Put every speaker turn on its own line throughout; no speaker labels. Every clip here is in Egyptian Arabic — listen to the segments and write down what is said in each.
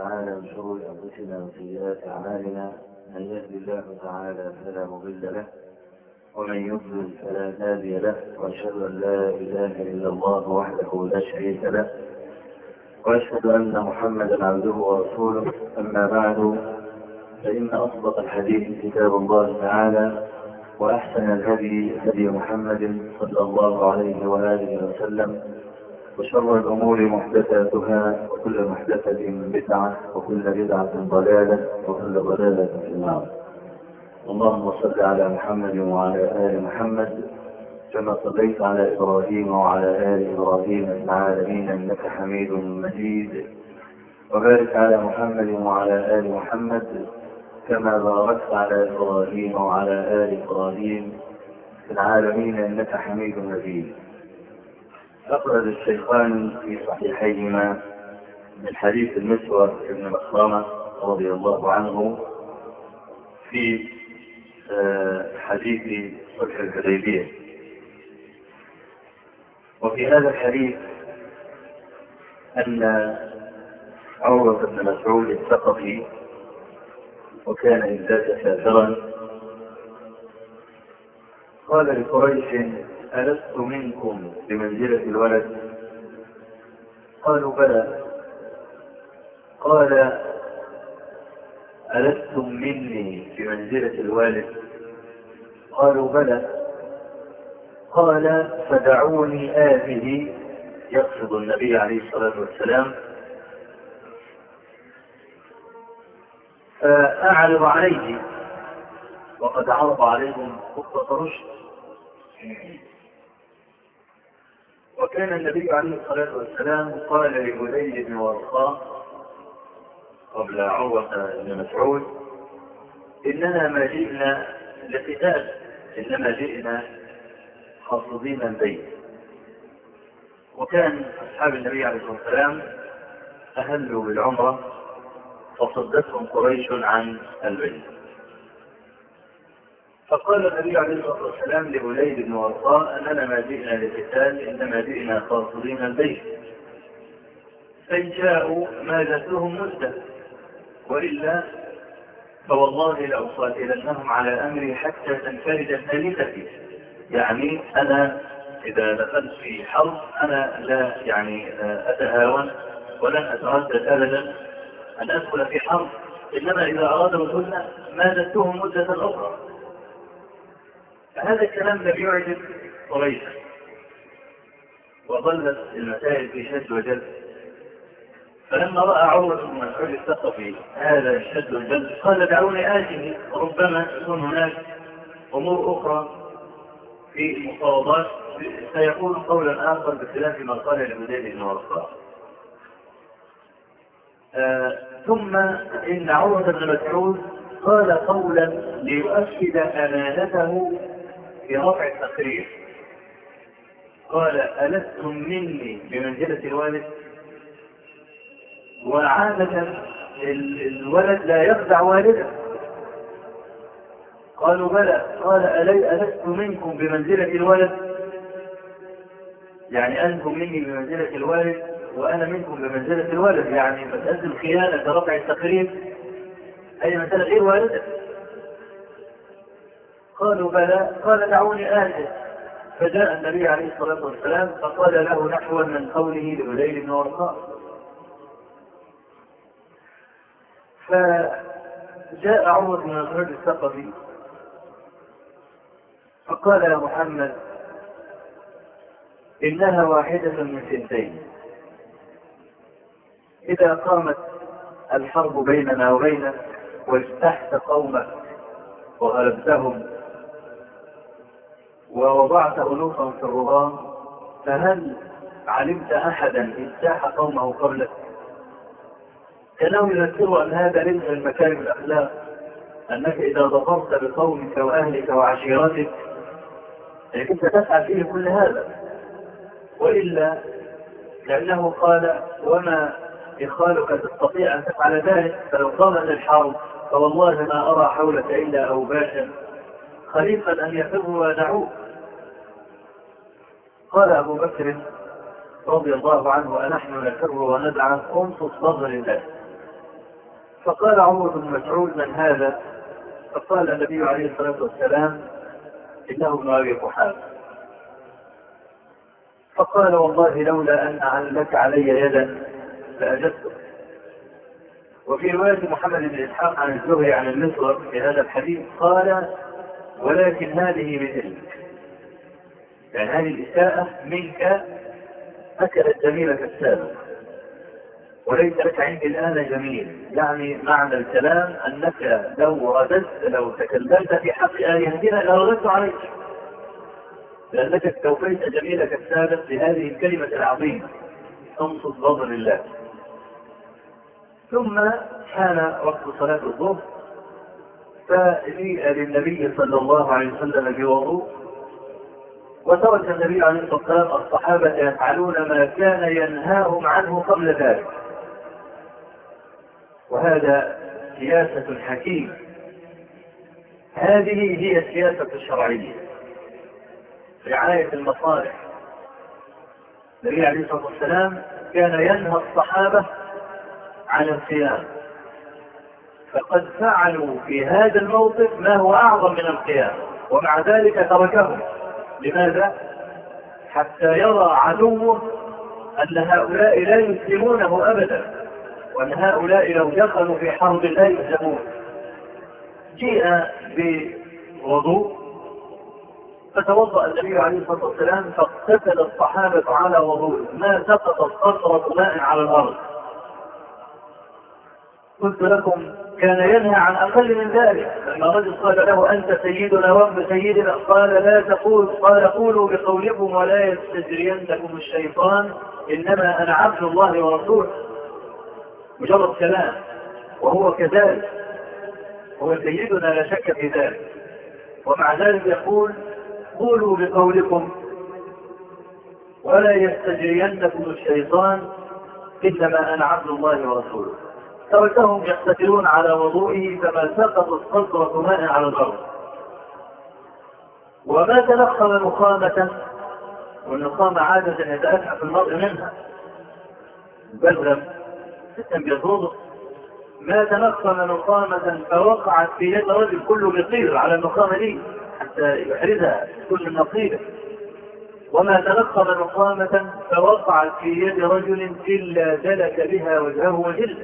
تعالى من شرور أنفسنا وسيئات أعمالنا من يهد الله تعالى فلا مضل له ومن يضلل فلا هادي له وأشهد أن لا إله إلا الله وحده لا شريك له وأشهد أن محمدا عبده ورسوله أما بعد فإن أصدق الحديث كتاب الله تعالى وأحسن الهدي هدي محمد صلى الله عليه وآله وسلم وشر الأمور محدثاتها وكل محدثة بدعة وكل بدعة ضلالة وكل ضلالة في النار اللهم صل على محمد وعلى آل محمد كما صليت على إبراهيم وعلى آل إبراهيم في العالمين إنك حميد مجيد وبارك على محمد وعلى آل محمد كما باركت على إبراهيم وعلى آل إبراهيم في العالمين إنك حميد مجيد أخرج الشيخان في صحيحيهما من حديث المسور بن مخرمة رضي الله عنه في حديث صلح الحديبية وفي هذا الحديث أن عروة بن مسعود الثقفي وكان إذ ذاك كافرا قال لقريش ألست منكم بمنزلة الولد قالوا بلى قال ألستم مني بمنزلة الوالد قالوا بلى قال فدعوني آته يقصد النبي عليه الصلاة والسلام فأعرض عليه وقد عرض عليهم خطة رشد وكان النبي عليه الصلاة والسلام قال لبني بن ورقاء قبل عروة بن مسعود إننا ما جئنا لقتال إنما جئنا خاصدين البيت وكان أصحاب النبي عليه الصلاة والسلام أهلوا بالعمرة فصدتهم قريش عن البيت فقال النبي عليه الصلاة والسلام لوليد بن ورقاء أننا ما جئنا لقتال إنما جئنا قاصدين البيت فإن جاءوا مازتهم مدة وإلا فوالله لأقاتلنهم على أمري حتى تنفرد الثالثة يعني أنا إذا دخلت في حرب أنا لا يعني أتهاون ولن أتردد أبدا أن أدخل في حرب إنما إذا أرادوا الهدنة مازتهم مدة أخرى فهذا الكلام لم يعجب قريشا وظلت المسائل في شد وجذب فلما راى عروه بن مسعود الثقفي هذا الشد والجذب قال دعوني اته ربما يكون هناك امور اخرى في المفاوضات سيكون قولا اخر بخلاف ما قال لبديل بن ورقاء آه ثم ان عروه بن مسعود قال قولا ليؤكد امانته في رفع التقرير قال ألستم مني بمنزلة الوالد وعادة الولد لا يخدع والده قالوا بلى قال ألي ألست منكم بمنزلة الولد يعني أنتم مني بمنزلة الوالد وأنا منكم بمنزلة الولد يعني مسألة الخيانة كرفع التقرير أي مسألة غير والدة قالوا بلى قال دعوني آتي فجاء النبي عليه الصلاة والسلام فقال له نحوا من قوله لهليل بن ورقاء فجاء عمر بن مسعود الثقفي فقال يا محمد إنها واحدة من سنتين إذا قامت الحرب بيننا وبينك واجتحت قومك وغلبتهم ووضعت ألوفا في الرغام فهل علمت أحدا اجتاح قومه قبلك كانوا يذكروا أن هذا ليس من مكارم الأخلاق أنك إذا ظفرت بقومك وأهلك وعشيرتك يعني كنت تفعل فيه كل هذا وإلا لأنه قال وما إخالك تستطيع أن تفعل ذلك فلو قامت الحرب فوالله ما أرى حولك إلا أوباشا خليقا أن يفروا ودعوه قال أبو بكر رضي الله عنه أنحن نفر وندعى انصت نظر الله فقال عمر بن مسعود من هذا؟ فقال النبي عليه الصلاة والسلام إنه ابن أبي قحافة فقال والله لولا أن أعلك علي يدا لأجدتك وفي رواية محمد بن إسحاق عن الزهري عن المصر في هذا الحديث قال ولكن هذه بذلك يعني هذه الإساءة منك أكلت جميلك السابق وليس لك عندي الآن جميل يعني معنى الكلام أنك لو رددت لو تكلمت في حق آلهتنا لرددت عليك لأنك استوفيت جميلك السابق بهذه الكلمة العظيمة تنصت بظل الله ثم كان وقت صلاة الظهر فجيء للنبي صلى الله عليه وسلم بوضوء وترك النبي عليه الصلاة والسلام الصحابة يفعلون ما كان ينهاهم عنه قبل ذلك وهذا سياسة حكيمة هذه هي السياسة الشرعية رعاية المصالح النبي عليه الصلاة والسلام كان ينهى الصحابة عن القيام فقد فعلوا في هذا الموقف ما هو أعظم من القيام ومع ذلك تركهم لماذا؟ حتى يرى عدوه أن هؤلاء لا يسلمونه أبدا وأن هؤلاء لو دخلوا في حرب لا يهزمون جيء بوضوء فتوضأ النبي عليه الصلاة والسلام فاقتتل الصحابة على وضوء ما سقطت قطرة ماء على الأرض قلت لكم كان ينهى عن أقل من ذلك لما رجل قال له أنت سيدنا رب سيدنا قال لا تقول قال قولوا بقولكم ولا يستجرينكم الشيطان إنما أنا عبد الله ورسوله مجرد كلام وهو كذلك هو سيدنا لا شك في ذلك ومع ذلك يقول قولوا بقولكم ولا يستجرينكم الشيطان انما انا عبد الله ورسوله تركهم يقتتلون على وضوئه كما سقطت قطرة ماء على الارض وما تنخم نخامة والنخامة عادة يتأسف المرء منها بلغم ستا بيضوض ما تنخم نخامة فوقعت في يد رجل كله بيطير على النخامة دي حتى يحرزها كل النصيبة وما تلقى نقامة فوقعت في يد رجل إلا دلك بها وجهه وجلده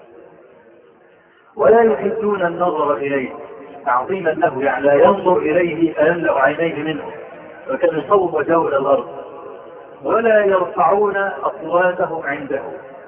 ولا يحدون النظر إليه تعظيما له يعني لا ينظر إليه فيملأ عينيه منه وكان يصوب وجهه إلى الأرض ولا يرفعون أصواتهم عنده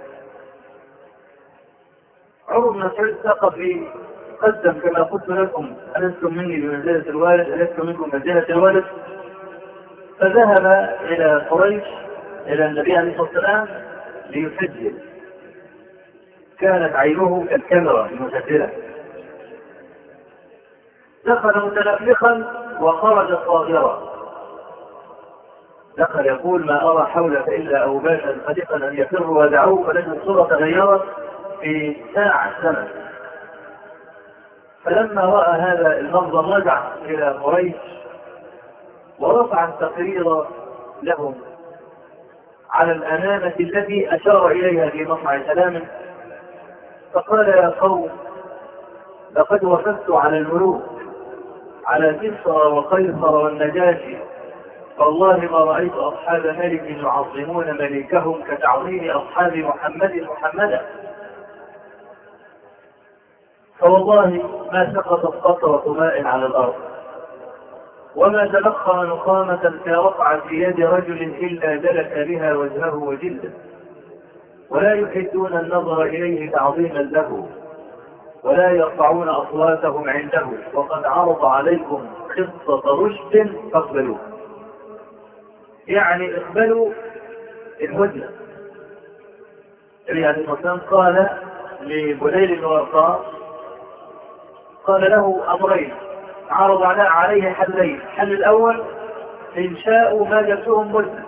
عمر بن مسعود سقط في قدم كما قلت لكم ألستم مني بمنزلة الوالد ألستم منكم بمنزلة الوالد فذهب إلى قريش إلى النبي عليه الصلاة والسلام ليسجل كانت عينه كالكاميرا المسجلة دخل متلفقا وخرج صاغرا دخل يقول ما أرى حولك إلا أوباشا خليقا أن يفروا ودعوه فلن الصورة تغيرت في ساعة سنة فلما رأى هذا المنظر رجع إلى قريش ورفع التقرير لهم على الأمانة التي أشار إليها في مصنع سلام فقال يا قوم لقد وفدت على الملوك على كسرى وقيصر والنجاشي فالله ما رأيت أصحاب ملك يعظمون ملكهم كتعظيم أصحاب محمد محمدا فوالله ما سقطت قطرة ماء على الأرض وما تلقى نقامة كوقعت في يد رجل إلا دلك بها وجهه وجلده ولا يحدون النظر إليه تعظيما له ولا يرفعون أصواتهم عنده وقد عرض عليكم خطة رشد فاقبلوه يعني اقبلوا الهدنة يعني الرسول قال لبليل بن ورقاء قال له أمرين عرض عليه حلين الحل الأول إن شاءوا ما جبتهم وزنا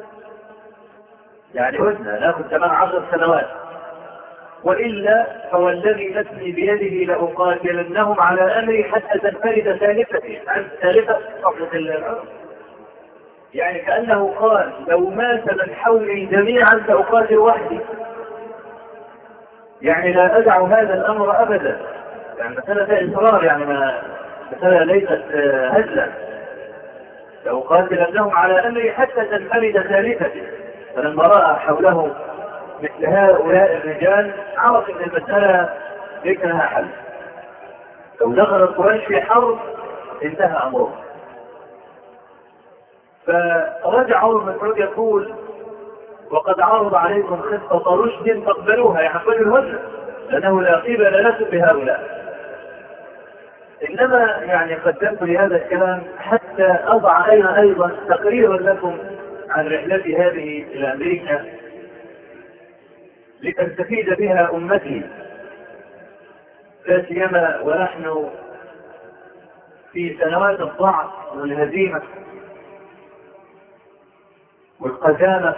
يعني وزنا ناخذ كمان عشر سنوات وإلا فوالذي نفسي بيده لأقاتلنهم على أمري حتى تنفرد ثالثتي عن ثالثة صفحة الأرض يعني كأنه قال لو مات من حولي جميعا سأقاتل وحدي يعني لا أدع هذا الأمر أبدا يعني مسألة إصرار يعني ما مسألة ليست هزلا لو قاتلنهم على أمري حتى تنفرد ثالثته فلما رأى حوله مثل هؤلاء الرجال عرف أن المسألة ليس لها حل لو دخل قريش في حرب انتهى أمره فرجع عمر بن مسعود يقول وقد عرض عليكم خطة رشد فاقبلوها يحفل الهدنة لأنه لا قيمة لكم بهؤلاء إنما يعني قدمت لهذا الكلام حتى أضع أنا أيضا تقريرا لكم عن رحلتي هذه إلى أمريكا لتستفيد بها أمتي لا سيما ونحن في سنوات الضعف والهزيمة والقدامة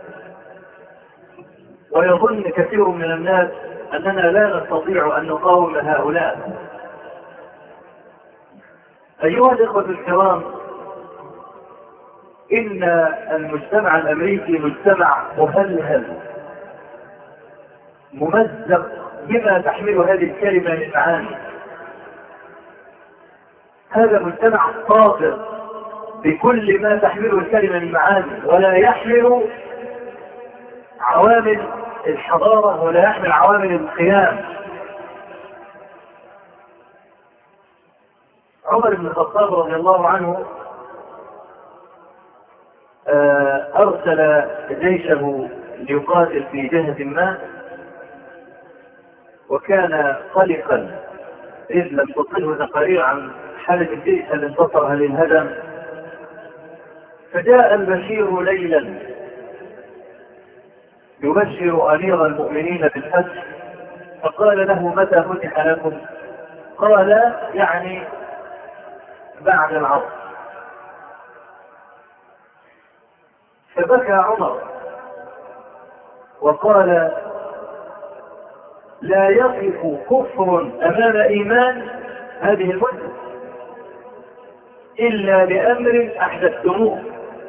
ويظن كثير من الناس أننا لا نستطيع أن نقاوم هؤلاء أيها الإخوة الكرام إن المجتمع الأمريكي مجتمع مهلهل ممزق بما تحمل هذه الكلمة من معاني هذا مجتمع طاغر بكل ما تحمله الكلمة من معاني ولا يحمل عوامل الحضارة ولا يحمل عوامل القيام عمر بن الخطاب رضي الله عنه آه، أرسل جيشه ليقاتل في جهة ما وكان قلقا إذ لم تصله تقارير عن حالة الجيش هل انتصر هل انهدم فجاء البشير ليلا يبشر أمير المؤمنين بالفتح فقال له متى فتح لكم قال يعني بعد العصر فبكى عمر وقال لا يقف كفر امام ايمان هذه المدة الا لامر احدثتموه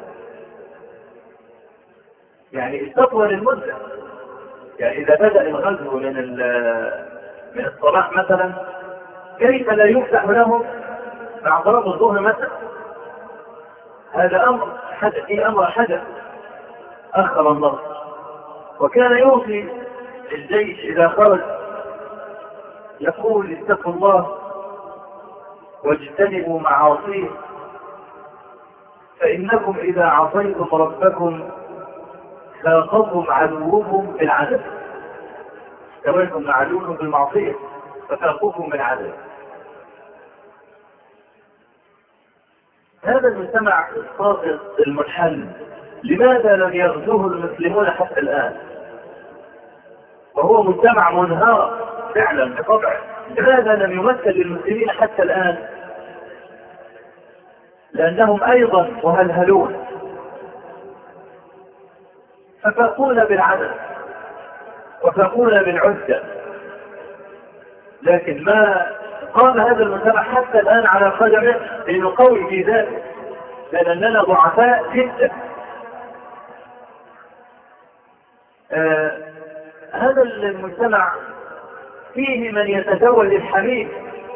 يعني استطول المدة يعني اذا بدأ الغزو من من الصباح مثلا كيف لا يفتح لهم مع ضرب الظهر مثلا هذا امر حدث في امر حدث اخر النصر وكان يوصي الجيش اذا خرج يقول اتقوا الله واجتنبوا معاصيه فانكم اذا عصيتم ربكم فاخذهم عدوكم بالعدل كما عدوكم بالمعصيه فتلقوكم بالعدل هذا المجتمع الصادق المنحل لماذا لم يغزوه المسلمون حتى الآن وهو مجتمع منهار فعلا بطبعه لماذا لم يمثل للمسلمين حتى الآن لأنهم أيضا مهلهلون ففاقون بالعدد وفاقون بالعدة لكن ما قام هذا المجتمع حتى الآن على قدمه لنقوي في ذلك لأننا ضعفاء جدا آه هذا المجتمع فيه من يتزوج الحميد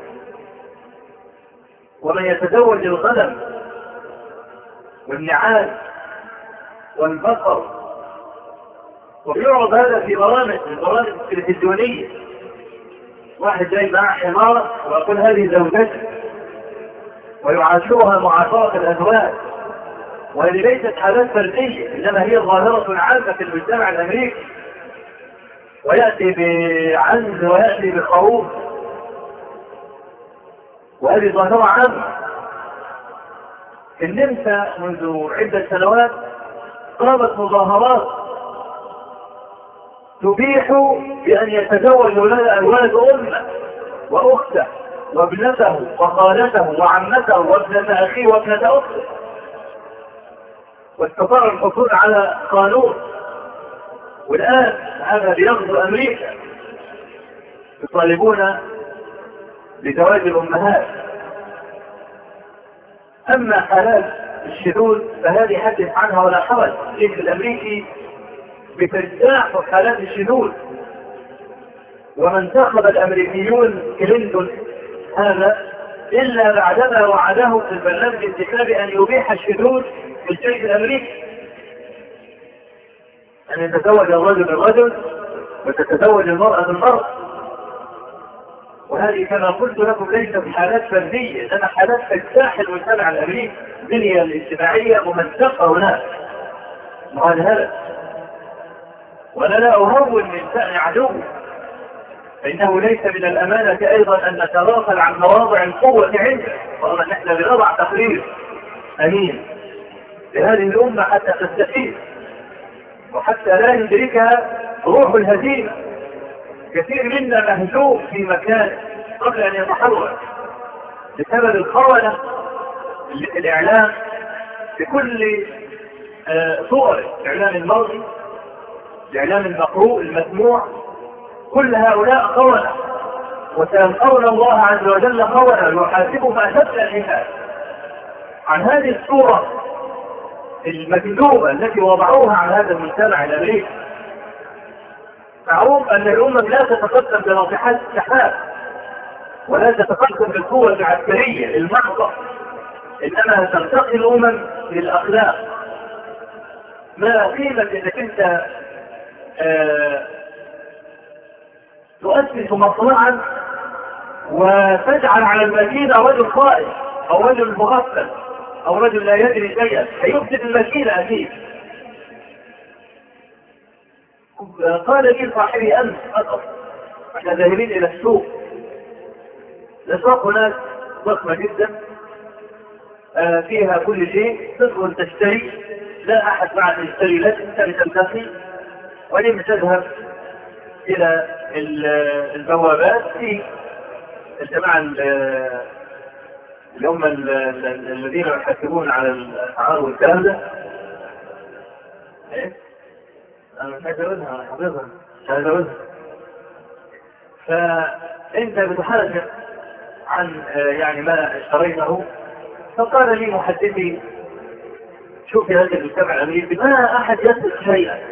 ومن يتزوج الغنم والنعال والبقر ويعرض هذا في برامج البرامج التلفزيونيه واحد جاي معاه حمار ويقول هذه زوجتي ويعاشرها معاشرة الأزواج وهذه ليست حالات فردية إنما هي ظاهرة عامة في المجتمع الأمريكي ويأتي بعنز ويأتي بخروف وهذه ظاهرة عامة في النمسا منذ عدة سنوات قامت مظاهرات تبيح بأن يتزوج الولد أمه وأخته وابنته وخالته وعمته وابنة أخيه وابنة أخته واستطاع الحصول على قانون والآن هذا بيغزو أمريكا يطالبون بزواج الأمهات أما حالات الشذوذ فهذه حدث عنها ولا حرج الجيش الأمريكي بترتاح حالات الشذوذ
وما انتخب الامريكيون كلينتون هذا الا بعدما وعده في البرنامج الانتخابي ان يبيح الشذوذ في الجيش الامريكي ان يتزوج الرجل الرجل وتتزوج المرأة بالمرأة وهذه كما قلت لكم ليست حالات فردية انما حالات تجتاح المجتمع الامريكي البنية الاجتماعية ممزقة هناك مهلهلة وانا لا اهون من شأن عدو فإنه ليس من الأمانة أيضا أن نتغافل عن مواضع القوة عنده طالما نحن بنضع تقرير أمين لهذه الأمة حتى تستفيد وحتى لا يدركها روح الهزيمة كثير منا مهزوم في مكان قبل أن يتحرك بسبب الخونة الإعلام بكل آه، صور الإعلام المرضي الإعلام المقروء المسموع كل هؤلاء خونة وسيلقون الله عز وجل خونة ويحاسبهم أشد الحساب عن هذه الصورة المكذوبة التي وضعوها على هذا المجتمع الأمريكي معروف أن الأمم لا تتقدم بناطحات السحاب ولا تتقدم بالقوة العسكرية المحضة إنما ترتقي الأمم للأخلاق ما قيمة إنك أنت آه تؤسس مصنعا وتجعل على المدينة رجل خائف أو رجل مغفل أو رجل لا يدري شيئا هيفسد المدينة أكيد قال لي صاحبي أمس فقط احنا ذاهبين إلى السوق الأسواق هناك ضخمة جدا آه، فيها كل شيء تدخل تشتري لا أحد بعد يشتري لك أنت تلتقي ولم تذهب إلى البوابات في الجماعة اللي هم الذين يحاسبون على الأسعار والكلام ده إيه؟ أنا مش عايز أقولها أنا حافظها مش عايز أقولها فأنت بتحاسب عن يعني ما اشتريته فقال لي محدثي شوفي هذا المجتمع الأمريكي ما أحد يسأل شيئا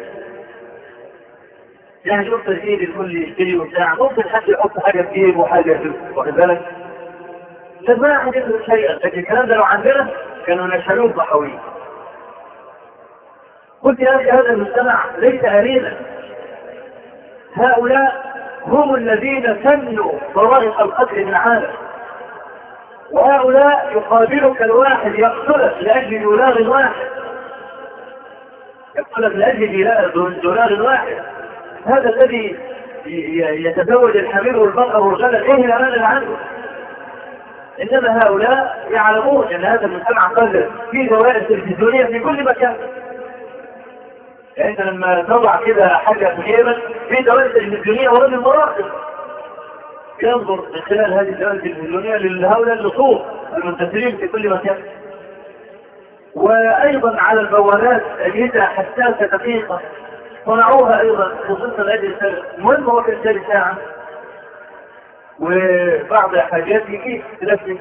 يعني شفت الجيل الكل يشتري وبتاع ممكن حد يحط حاجه في جيبه وحاجه في واخد بالك ما حد يفهم شيئا لكن الكلام ده لو عندنا كانوا نشهدوه ضحويا قلت يا اخي هذا المجتمع ليس أرينا هؤلاء هم الذين سنوا طرائق القتل من العالم وهؤلاء يقابلك الواحد يقتلك لاجل دولار واحد يقتلك لاجل دولار واحد هذا الذي يتزوج الحمير والبقر والغنم ايه الامان اللي عنده انما هؤلاء يعلمون ان هذا المجتمع قذر في دوائر تلفزيونيه في كل مكان يعني انت لما تضع كده حاجه في جيبك في دوائر تلفزيونيه ورد المراقب ينظر من خلال هذه الدوائر التلفزيونيه لهؤلاء اللصوص المنتشرين في كل مكان وايضا على البوابات اجهزه حساسه دقيقه صنعوها ايضا خصوصا لاجل السلف المهم هو كان شاري ساعه وبعض حاجات كيف تلفت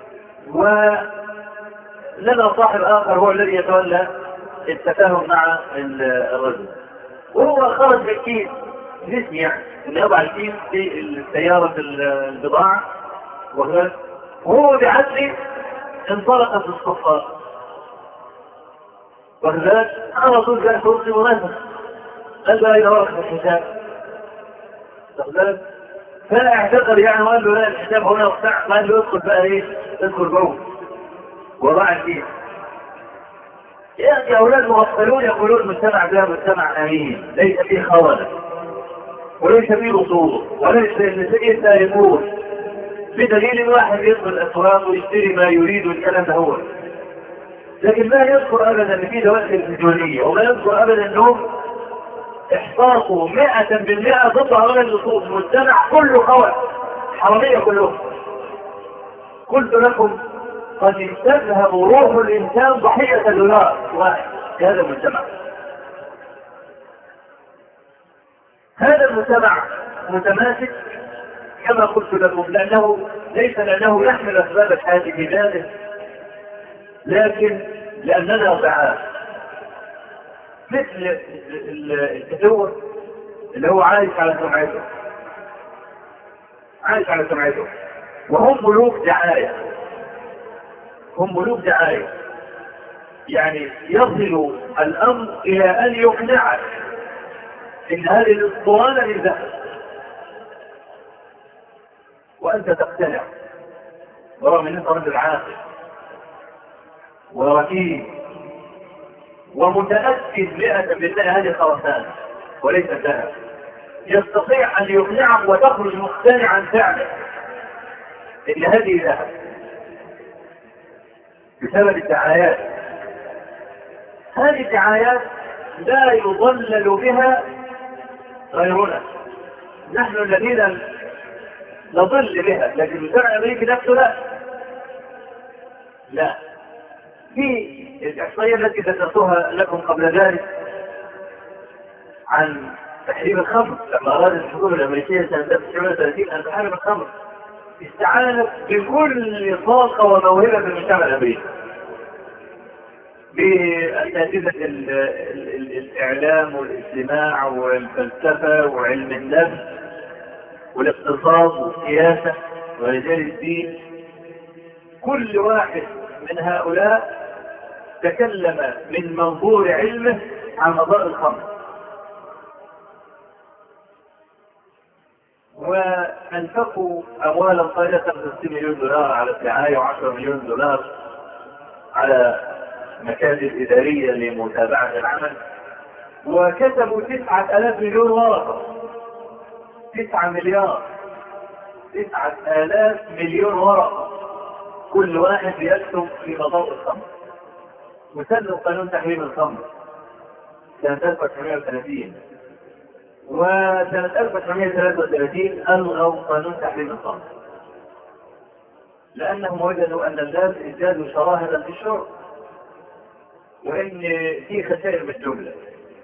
ولنا صاحب اخر هو الذي يتولى التفاهم مع الرجل وهو خرج بالكيس جسم يعني اللي يضع الكيس في السيارة البضاعة وهو بعدل انطلق في الصفار وكذلك على طول جاء كرسي ونفس قال له اين ورقه الحساب فاعتقد يعني وقال له لا الحساب هنا وبتاع قال له ادخل بقى ايه ادخل جوه وضع فيه يأتي أولاد مغفلون يقولون المجتمع ده مجتمع أمين ليس فيه خونة وليس فيه أصول وليس فيه سائمون بدليل واحد يدخل الأسواق ويشتري ما يريد والكلام ده هو لكن ما يذكر أبدا أن في دوائر تلفزيونية وما يذكر أبدا أنهم احصاقه مئة بالمئة ضد هؤلاء النصوص مجتمع كله خوات حرامية كلهم قلت لكم قد تذهب روح الإنسان ضحية دولار واحد في هذا المجتمع هذا المجتمع متماسك كما قلت لكم لأنه ليس لأنه يحمل أسباب الحياة في ذاته لكن لأننا ضعاف مثل التدور اللي هو عايش على سمعته عايش على سمعته وهم ملوك دعاية هم ملوك دعاية يعني يصل الأمر إلى أن يقنعك إن هذه الاسطوانة من ذهب وأنت تقتنع ورغم أن أنت رجل عاقل وركيب ومتأكد مئة بالله هذه خرسان وليس ذهب يستطيع أن يقنعك وتخرج مقتنعا فعلا إن هذه ذهب بسبب الدعايات هذه الدعايات لا يضلل بها غيرنا نحن الذين نضل بها لكن المجتمع الامريكي نفسه لا لا في الاحصائيه التي ذكرتها لكم قبل ذلك عن تحريم الخمر لما اراد الحكومه الامريكيه سنه 1930 ان تحرم الخمر استعانت بكل طاقه وموهبه في المجتمع الامريكي بأساتذة الإعلام والاجتماع والفلسفة وعلم النفس والاقتصاد والسياسة ورجال الدين كل واحد من هؤلاء تكلم من منظور علمه عن قضاء الخمر وانفقوا اموالا طائله 50 مليون دولار على الدعايه و10 مليون دولار على مكاتب اداريه لمتابعه العمل وكتبوا 9000 مليون ورقه 9 مليار 9000 مليون ورقه كل واحد بيكتب في موضوع الخمر وسلوا قانون تحريم الخمر سنة 1930 وسنة 1933 ألغوا قانون تحريم الخمر لأنهم وجدوا أن الناس ازدادوا شراهة في الشرب وإن في خسائر بالجملة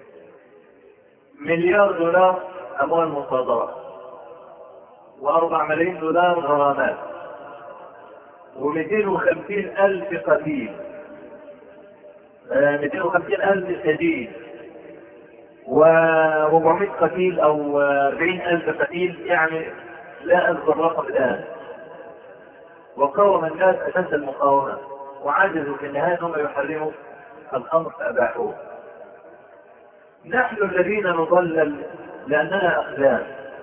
مليار دولار أموال مصادرة وأربع ملايين دولار غرامات ومئتين وخمسين ألف قتيل مئتين وخمسين ألف سجين و400 قتيل أو 40 ألف قتيل يعني لا أذكر الرقم الآن وقاوم الناس أساس المقاومة وعجزوا في النهاية هم يحرموا الخمر فأباحوه نحن الذين نضلل لأننا أقدام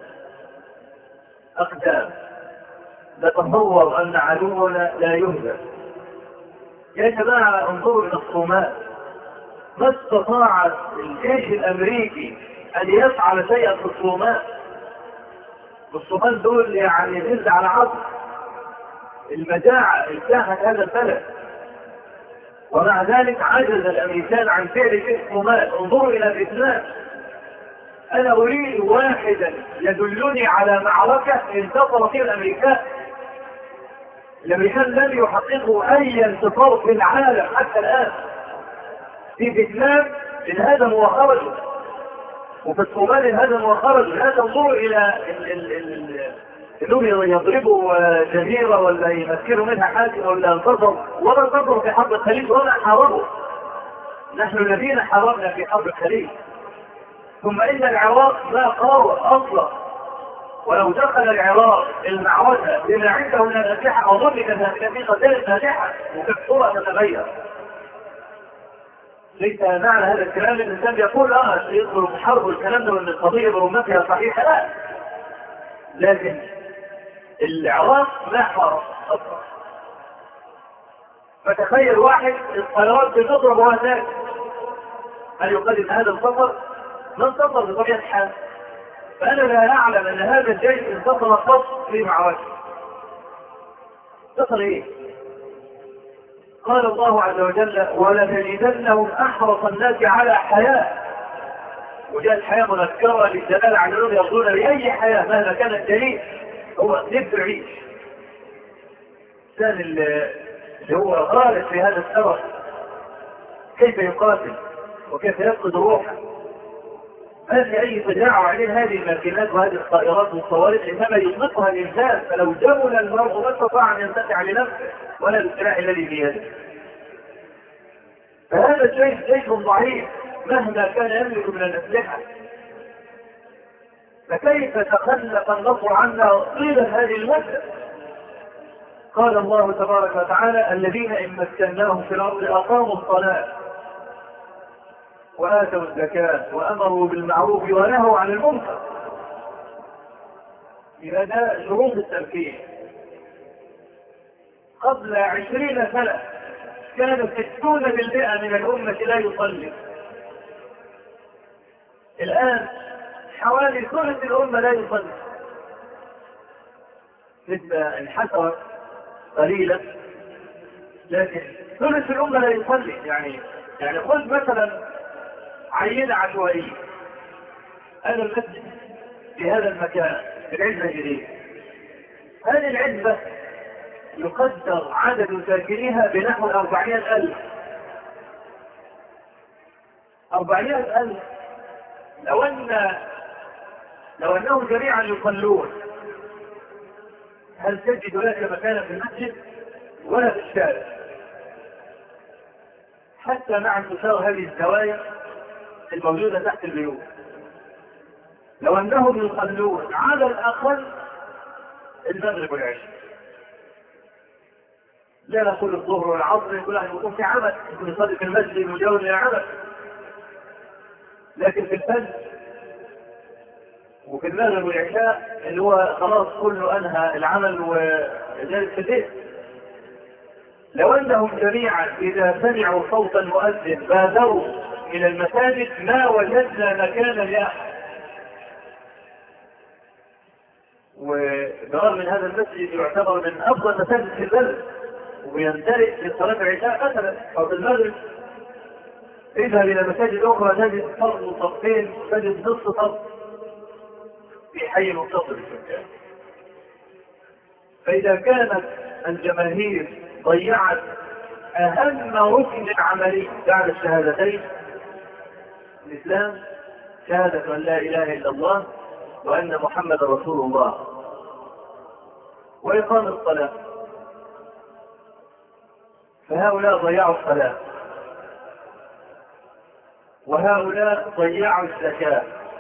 أقدام نتصور أن عدونا لا يهزم يا جماعة انظروا إلى الصومال ما استطاع الجيش الأمريكي أن يفعل شيئا في الصومال الصومال دول يعني جلد على عصر المجاعة اجتاحت هذا البلد ومع ذلك عجز الامريكان عن فعل شيء الصومال انظروا الى الاسلام انا اريد واحدا يدلني على معركة انتصر فيها الامريكان الامريكان لم يحققوا اي انتصار في العالم حتى الان في فيتنام انهزموا وخرجوا وفي الصومال انهزموا وخرجوا لا تنظروا الى ال ال ال انهم يضربوا جزيرة ولا يمكنوا منها حاجة ولا انتصروا ولا انتصروا في حرب الخليج ولا حاربوا نحن الذين حاربنا في حرب الخليج ثم ان العراق لا قاوم اصلا ولو دخل العراق المعركة بما عنده من الأسلحة أظن أنها في قتال فاتحة وكانت صورة تتغير ليس معنى هذا الكلام الإنسان يقول اه يدخل في حرب والكلام ده وان القضية برمتها صحيحة لا لكن العراق لا حرب أصلا فتخيل واحد الطيارات بتضرب وهو هناك هل يقال ان هذا السفر ما انتصر بطبيعه الحال فانا لا اعلم ان هذا الجيش انتصر قط في معركه انتصر ايه قال الله عز وجل ولتجدنهم احرص الناس على حياه وجاءت حياه منكره للدلاله على انهم يرضون لاي حياه مهما كانت جليل هو نفسه يعيش الانسان اللي هو غالب في هذا السبب كيف يقاتل وكيف يفقد روحه ما في اي تجاعة عليه هذه الماكينات وهذه الطائرات والصواريخ انما يطلقها الانسان فلو جمل المرء ما استطاع ان ينتفع لنفسه ولا بالسلاح الذي بيده فهذا الجيش جيش ضعيف مهما كان يملك من الاسلحه فكيف تخلف النصر عنا طيلة هذه المدة قال الله تبارك وتعالى الذين إن مكناهم في الأرض أقاموا الصلاة وآتوا الزكاة وأمروا بالمعروف ونهوا عن المنكر إذا ده شروط التمكين قبل عشرين سنة كان ستون بالمئة من الأمة لا يصلي الآن حوالي ثلث الأمة لا يصلي نسبة انحسرت قليلة لكن ثلث الأمة لا يصلي يعني يعني خذ مثلا عينة عشوائية هذا المسجد في هذا المكان في العزبة الجديدة هذه العزبة يقدر عدد ساكنيها بنحو أربعين ألف أربعين ألف لو أن لو أنهم جميعا يصلون هل تجد لك مكانا في المسجد ولا في الشارع حتى مع انتشار هذه الزوايا الموجودة تحت البيوت لو أنهم يصلون على الأقل المغرب والعشاء لا نقول الظهر والعصر يقول واحد يكون في عمل يكون يصلي في المسجد مجاور الى عمل لكن في الفجر وفي المغرب والعشاء اللي هو خلاص كله انهى العمل وجالس في البيت لو انهم جميعا اذا سمعوا صوت المؤذن بادروا الى المساجد ما وجدنا مكانا لاحد وبرغم من هذا المسجد يعتبر من افضل مساجد في البلد ويندرج في صلاة العشاء مثلا أو في المغرب اذهب إلى مساجد أخرى تجد فرض صفين تجد نصف صف في حي منتصر السكان فإذا كانت الجماهير ضيعت أهم ركن عملي بعد الشهادتين الإسلام شهادة أن لا إله إلا الله وأن محمد رسول الله وإقام الصلاة فهؤلاء ضيعوا الصلاة وهؤلاء ضيعوا الزكاة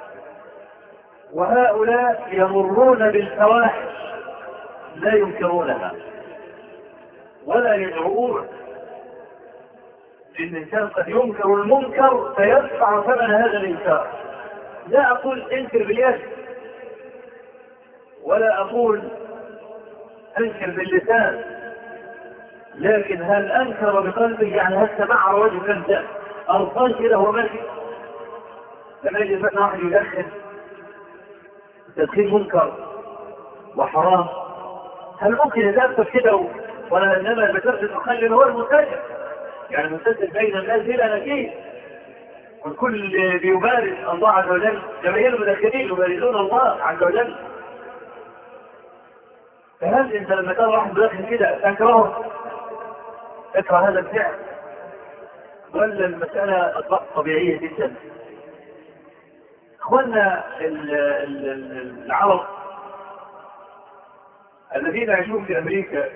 وهؤلاء يمرون بالفواحش لا ينكرونها ولا يدعون الإنسان قد ينكر المنكر فيدفع ثمن هذا الإنكار لا أقول انكر باليد ولا أقول انكر باللسان لكن هل انكر بقلبه يعني هل سمع وجه نفسه ارضان كده هو ماشي لما يجي مثلا واحد يدخن تدخين منكر وحرام هل ممكن يدخل كده ولا انما ذكرت المخلل هو المنتجع يعني المنتجع بين الناس بلا نكير والكل بيبارز الله عز وجل جماهير المدخنين يبارزون الله عز وجل فهل انت لما ترى واحد بدخن كده تكرهه اكره هذا الفعل ولا المسألة أصبحت طبيعية جدا اخوانا العرب الذين يعيشون في امريكا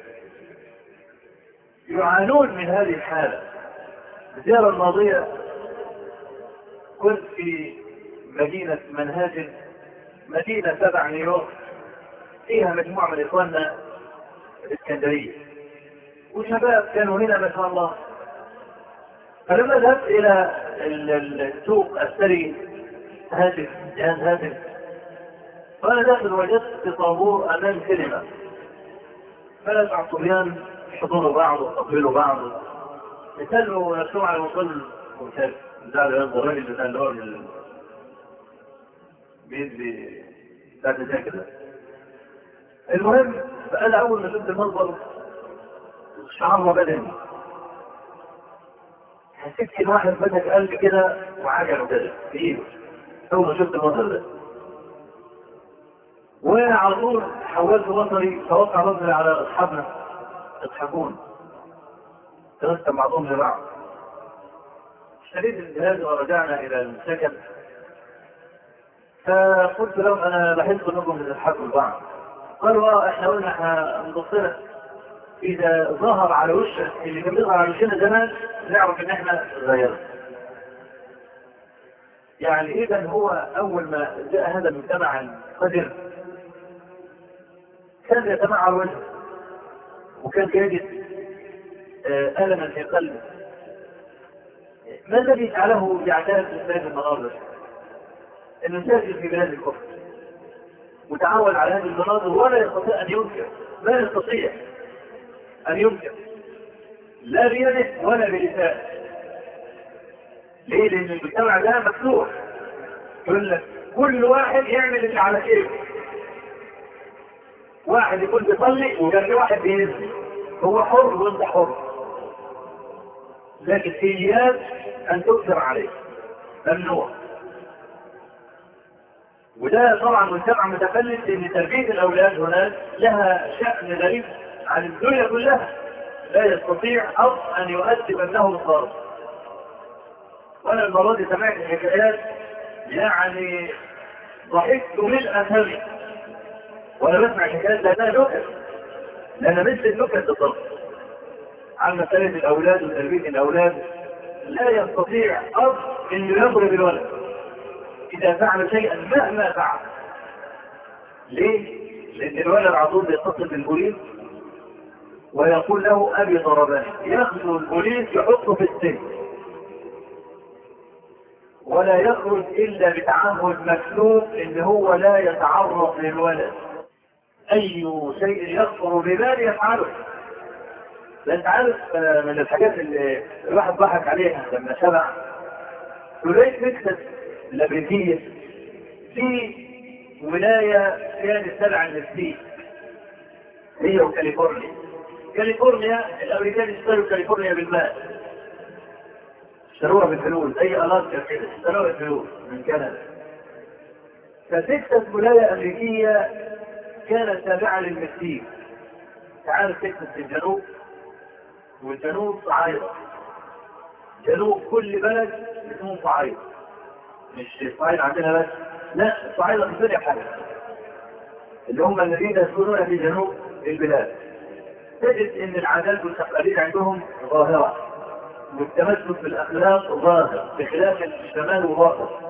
يعانون من هذه الحالة الزيارة الماضية كنت في مدينة منهاج مدينة تبع نيويورك فيها مجموعة من إخواننا الإسكندرية وشباب كانوا هنا ما شاء الله فلما ذهبت إلى السوق أشتري هاتف جهاز هاتف وأنا داخل وجدت طابور أمام كلمة فلا الصبيان يحضنوا بعض ويقبلوا بعض يسلموا نفسهم على وصول ممتاز ده الراجل بتاع اللي هو بيدي بتاع كده المهم فأنا أول ما شفت المنظر شعر بدني حسيت ان واحد فتح قلبي كده وعجله كده في ايده اول ما شفت المنظر ده وانا على طول حولت بصري توقع نظري على اصحابنا يضحكون تنسى بعضهم لبعض اشتريت الجهاز ورجعنا الى السكن فقلت لهم انا بحس انكم بتضحكوا لبعض قالوا احنا قلنا احنا مبصرة اذا ظهر على وشك اللي كان بيظهر على وشنا زمان نعرف ان احنا غيرنا يعني اذا هو اول ما جاء هذا المجتمع القدر كان يتمعر وجهه وكان يجد آه، ألما في قلبه ما الذي جعله يعتاد بلاد المناظر؟ انه ساكن في بلاد الكفر وتعود على هذه المناظر ولا يستطيع ان ينكر لا يستطيع ان ينكر لا بيده ولا بلسانه ليه؟ لان المجتمع ده مفتوح يقول لك كل واحد يعمل اللي على كيفه واحد يكون بيصلي وكان واحد بينزل هو حر وانت حر لكن اياك ان تكثر عليه ممنوع وده طبعا مجتمع متفلت ان تربيه الاولاد هناك لها شان غريب عن الدنيا كلها لا يستطيع اب ان يؤدب ابنه الخالص وانا المره دي سمعت حكايات يعني ضحكت ملء فمي وانا بسمع حكايات لانها نكت لان مثل النكت بالضبط عن مسألة الأولاد وتربية الأولاد لا يستطيع أب أنه يضرب الولد إذا فعل شيئا مهما فعل ليه؟ لأن الولد على طول بيتصل بالبوليس ويقول له أبي ضربني ياخذ البوليس يحطه في السجن ولا يخرج إلا بتعهد مكتوب إن هو لا يتعرض للولد أي شيء يخطر ببال يفعله ده انت عارف آه، من الحاجات اللي الواحد ضحك عليها لما سمع ولاية تكساس الامريكية في ولاية كانت تبع للمكسيك هي وكاليفورنيا كاليفورنيا الامريكان اشتروا كاليفورنيا بالمال اشتروها بالفلوس زي الاسكا كده اشتروها بالفلوس من كندا فتكساس ولاية امريكية كانت تابعة للمكسيك تعرف تكساس في الجنوب والجنوب صعايدة جنوب كل بلد اسمهم صعايدة مش الصعايدة عندنا بس لا الصعايدة في كل حاجة اللي هم الذين يسكنون في جنوب البلاد تجد ان العادات والتقاليد عندهم ظاهرة والتمسك بالاخلاق ظاهر بخلاف الشمال وظاهر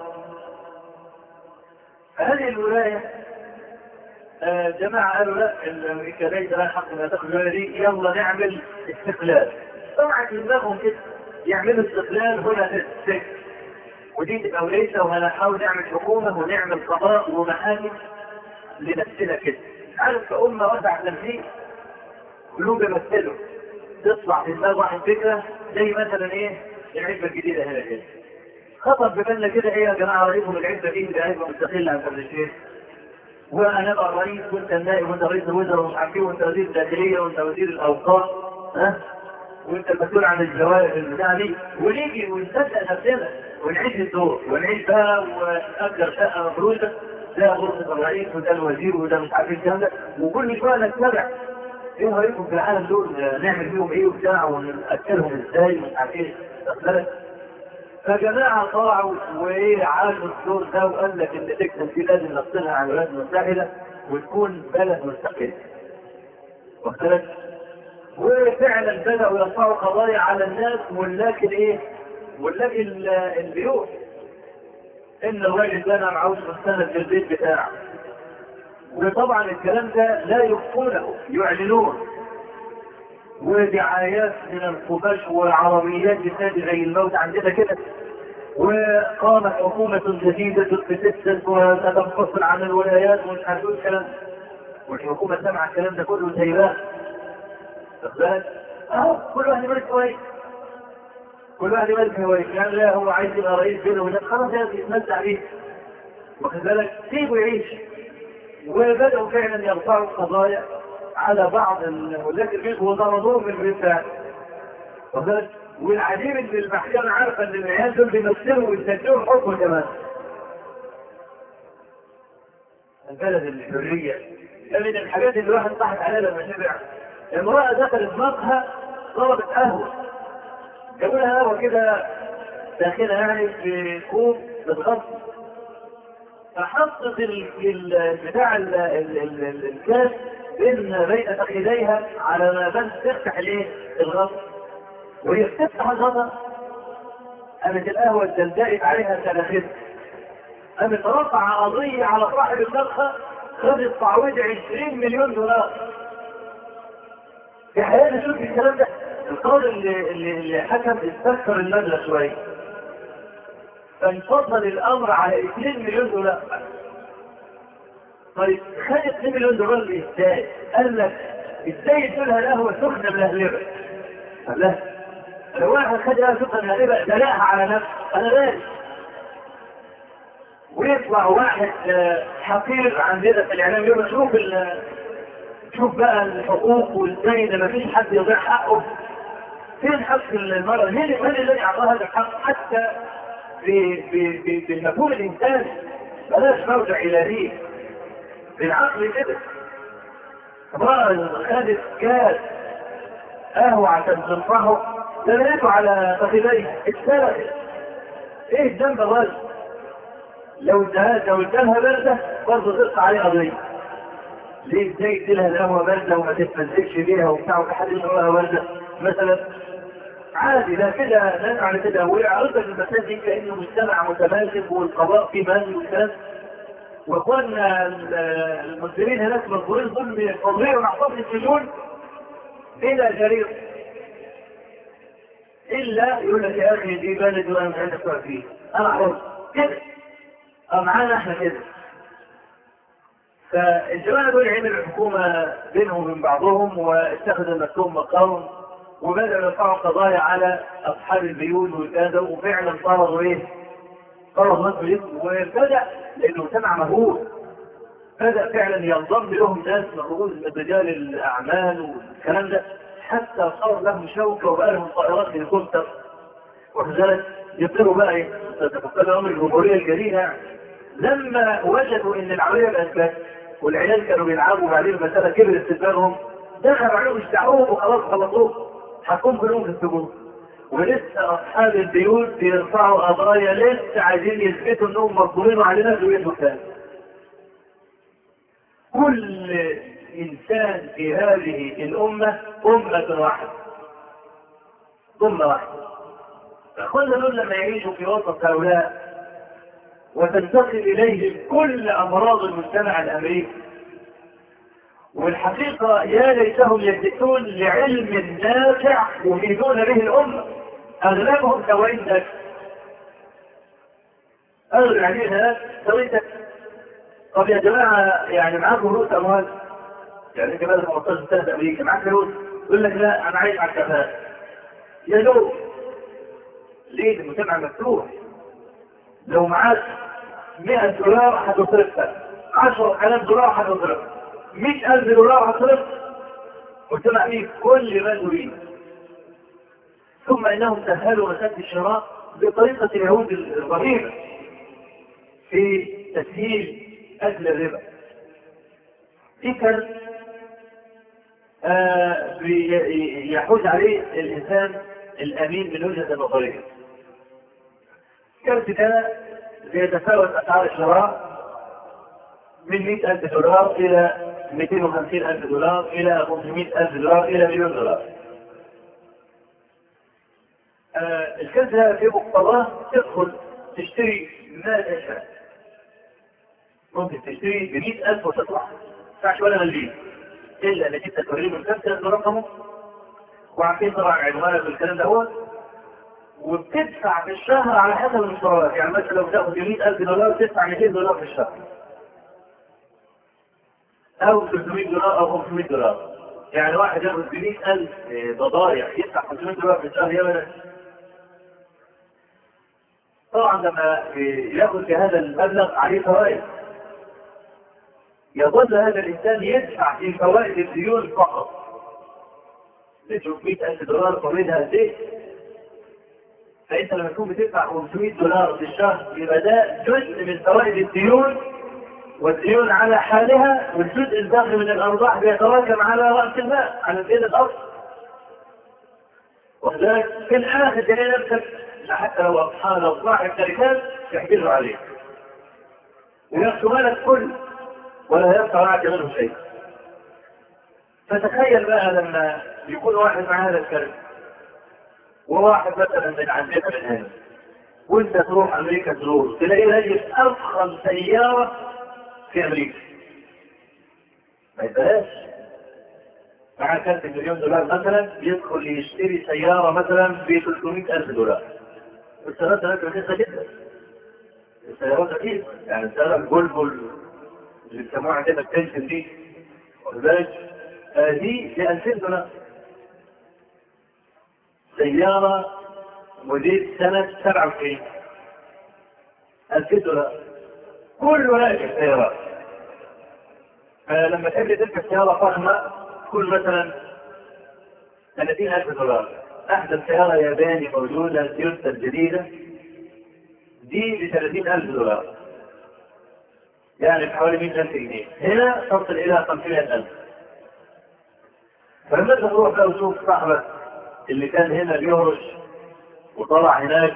فهذه الولاية آه، جماعة قالوا لا الامريكا ليس لها حق انها تاخذ الولاية دي يلا نعمل استقلال طبعا في دماغهم كده يعملوا استقلال هنا تستك ودي تبقى وليسة وهنحاول نعمل حكومة ونعمل قضاء ومحاكم لنفسنا كده عارف كأمة وسع تنفيذ كلهم بيمثلوا تطلع في دماغ واحد فكرة زي مثلا ايه العزبة الجديدة هنا كده خطر ببالنا كده ايه يا جماعة رئيسهم العزبة دي ده عزبة مستقلة عن كل الشيخ وانا ابقى الرئيس وانت النائب وانت رئيس الوزراء ومش عارف ايه وانت وزير الداخليه وانت وزير الاوقاف ها وانت المسؤول عن الجوائز البتاع دي ونيجي ونصدق نفسنا ونعيش الدور ونعيش بقى ونأجر شقه مفروشه ده غرفه الرئيس وده الوزير وده مش عارف ايه الكلام ده وكل شويه نتبع ايه رايكم في العالم دول نعمل فيهم ايه وبتاع ونأكلهم ازاي ومش عارف ايه واخد بالك؟ فجماعة طلعوا وايه عاشوا الدور ده وقال لك ان تكسب دي لازم نفصلها عن الولايات المتحدة وتكون بلد مستقل. واخد بالك؟ وفعلا بدأوا يرفعوا قضايا على الناس ولكن ايه؟ ولكن ال- البيوت ان الراجل ده انا معهوش مستند في البيت بتاعه. وطبعا الكلام ده لا يخفونه يعلنون ودعايات من القماش وعربيات بتنادي زي الموت عندنا كده وقامت حكومة جديدة بتسس وتنفصل عن الولايات ومش عارف ايه الكلام والحكومة سمع الكلام ده كله سايباه واخد بالك؟ اه كل واحد يملك كويس كل واحد يملك كويس يعني لا هو عايز يبقى رئيس بينه وبين خلاص يا يتمتع بيه واخد بالك؟ سيبه يعيش وبدأوا فعلا يرفعوا قضايا على بعض ولاة البيت وطردوهم من البيت وذلك والعجيب ان المحكمة عارفة ان العيال دول بيمثلوا ويسجلوا الحكم كمان البلد الحرية ده من الحاجات اللي الواحد ضحك عليها لما شبع امرأة دخلت مقهى طلبت قهوة جابوا لها قهوة كده داخلها يعني في كوب بالغصب فحطت ال- ال- بتاع ال- ال- ال- ال- الكاس بين بين فخذيها على ما بال تفتح الايه الغطا وهي بتفتح الغطا قامت القهوه اتدلدقت عليها سلختها قامت رفع قضية على صاحب النفخة خد التعويض 20 مليون دولار في حياتي شوف الكلام ده القاضي اللي, اللي, اللي حكم استكثر المبلغ شوية فانفصل الامر على 2 مليون دولار طيب خد 2 مليون دولار ازاي؟ قال لك ازاي يدولها القهوه سخنه ملهلبه؟ قال لها لو واحد خد قهوه سخنه ملهلبه دلقها على نفسه انا مالي ويطلع واحد حقير عندنا في الاعلام يقول شوف شوف بقى الحقوق وازاي ده مفيش حد يضيع حقه فين حق المرأة؟ مين من الذي اعطاها هذا الحق حتى بالمفهوم الانساني بلاش مرجع الهي بالعقل كده امرأة خدت كاس قهوة عشان تنصحه دلته على فخذيه اتسرقت ايه الذنب الراجل لو ادها لو ادالها باردة برضه تقطع عليه قضية ليه ازاي اديلها القهوة باردة وما تتمزجش بيها وبتاع وحد يشربها باردة مثلا عادي لا كده لا على كده ويعرضك المسائل دي كانه مجتمع متماسك والقضاء في مال والكلام واخواننا المسلمين هناك مظهورين ظلم فظيع ومحفوظ السجون الى جرير الا يقول لك يا اخي دي بلد وانا مش عايز ادفع فيه انا حر كده اه معانا احنا كده فالجماعه دول عملوا الحكومه بينهم وبين بعضهم واتخذوا نفسهم مقام وبدأوا يرفعوا قضايا على أصحاب البيوت والكذا وفعلا طردوا إيه؟ طردوا ناس بيوت وبدأ لأنه سمع مهول بدأ فعلا ينضم لهم ناس من رجال الأعمال والكلام ده حتى صار لهم شوكة وبقى لهم طائرات هليكوبتر وكذلك يطيروا بقى إيه؟ تتفكر أمر الجمهورية الجديدة لما وجدوا إن العملية بقت والعيال كانوا بيلعبوا وبعدين المسألة كبرت في دماغهم دخلوا عليهم اشتعوهم وخلاص خلصوهم هتكون كلهم في السجون ولسه اصحاب البيوت بيرفعوا قضايا لسه عايزين يثبتوا انهم مظلومين وعلينا في بيتهم تاني كل انسان في هذه الامه امه واحده امه واحده اخوانا دول لما يعيشوا في وسط هؤلاء وتنتقل اليهم كل امراض المجتمع الامريكي والحقيقة يا ليتهم يلتفتون لعلم نافع يفيدون به الأمة أغلبهم كويندك أغلب عليها كويندك طب يا جماعة يعني معاكم فلوس أموال يعني أنت بقى 15 سنة أمريكا معاك فلوس يقول لك لا أنا عايز على الكفاءة يا دوب ليه المجتمع مفتوح لو معاك 100 دولار هتصرفها 10000 دولار هتصرفها مئة ألف دولار هصرف قلت فيه كل ما تريد ثم إنهم سهلوا مسألة الشراء بطريقة اليهود الرهيبة في تسهيل أكل الربا فكر آه يحوز عليه الإنسان الأمين من وجهة نظريه كرت كان بيتفاوت أسعار الشراء من 100 ألف دولار إلى 250 ألف دولار إلى 500 ألف دولار إلى مليون دولار آه الكنزة في مقتضاه تدخل تشتري ما تشاء ممكن تشتري ب 100000 وتطلع ما ينفعش ولا مليون إلا إنك أنت توريه الكنزة برقمه وعارفين طبعا عنوانك والكلام ده هو وبتدفع في الشهر على حسب المشتريات يعني مثلا لو تاخد 100000 دولار تدفع 200 دولار في الشهر أو 300 دولار أو 500 دولار يعني واحد ياخد ب 100000 بضايع يدفع 500 دولار في الشهر يا طبعا لما ياخذ في هذا المبلغ عليه فوائد يظل هذا الإنسان يدفع في فوائد الديون فقط تشوف 100000 دولار فوائدها قد ايه فأنت لما تكون بتدفع 500 دولار في الشهر يبقى ده جزء من فوائد الديون والديون على حالها والجزء الباقي من الأرباح بيتراكم على رأس المال على الدين الأرض وذلك في الآخر تلاقي نفسك حتى لو أصحاب أصلاح الشركات يحجزوا عليك ويأخذوا مالك كل ولا يبقى معك منه شيء فتخيل بقى لما يكون واحد مع هذا الكلب وواحد مثلا من عندنا من هنا وانت تروح امريكا تزور تلاقي راجل افخم سياره في امريكا ما يبقاش مع كارت مليون دولار مثلا يدخل يشتري سياره مثلا ب 300 الف دولار السيارات هناك رخيصه جدا السيارات اكيد يعني السياره الفولفو اللي بيسموها عندنا التنشن دي واخد بالك آه دي ب 2000 دولار سياره موديل سنه 97 2000 دولار كل هناك السيارات فلما تجي تركب سياره فخمه تكون مثلا 30000 دولار احدث سياره ياباني موجوده تويوتا الجديده دي ب 30000 دولار يعني بحوالي 100000 جنيه هنا تصل الى 500000 فلما تروح بقى وتشوف صاحبك اللي كان هنا بيهرش وطلع هناك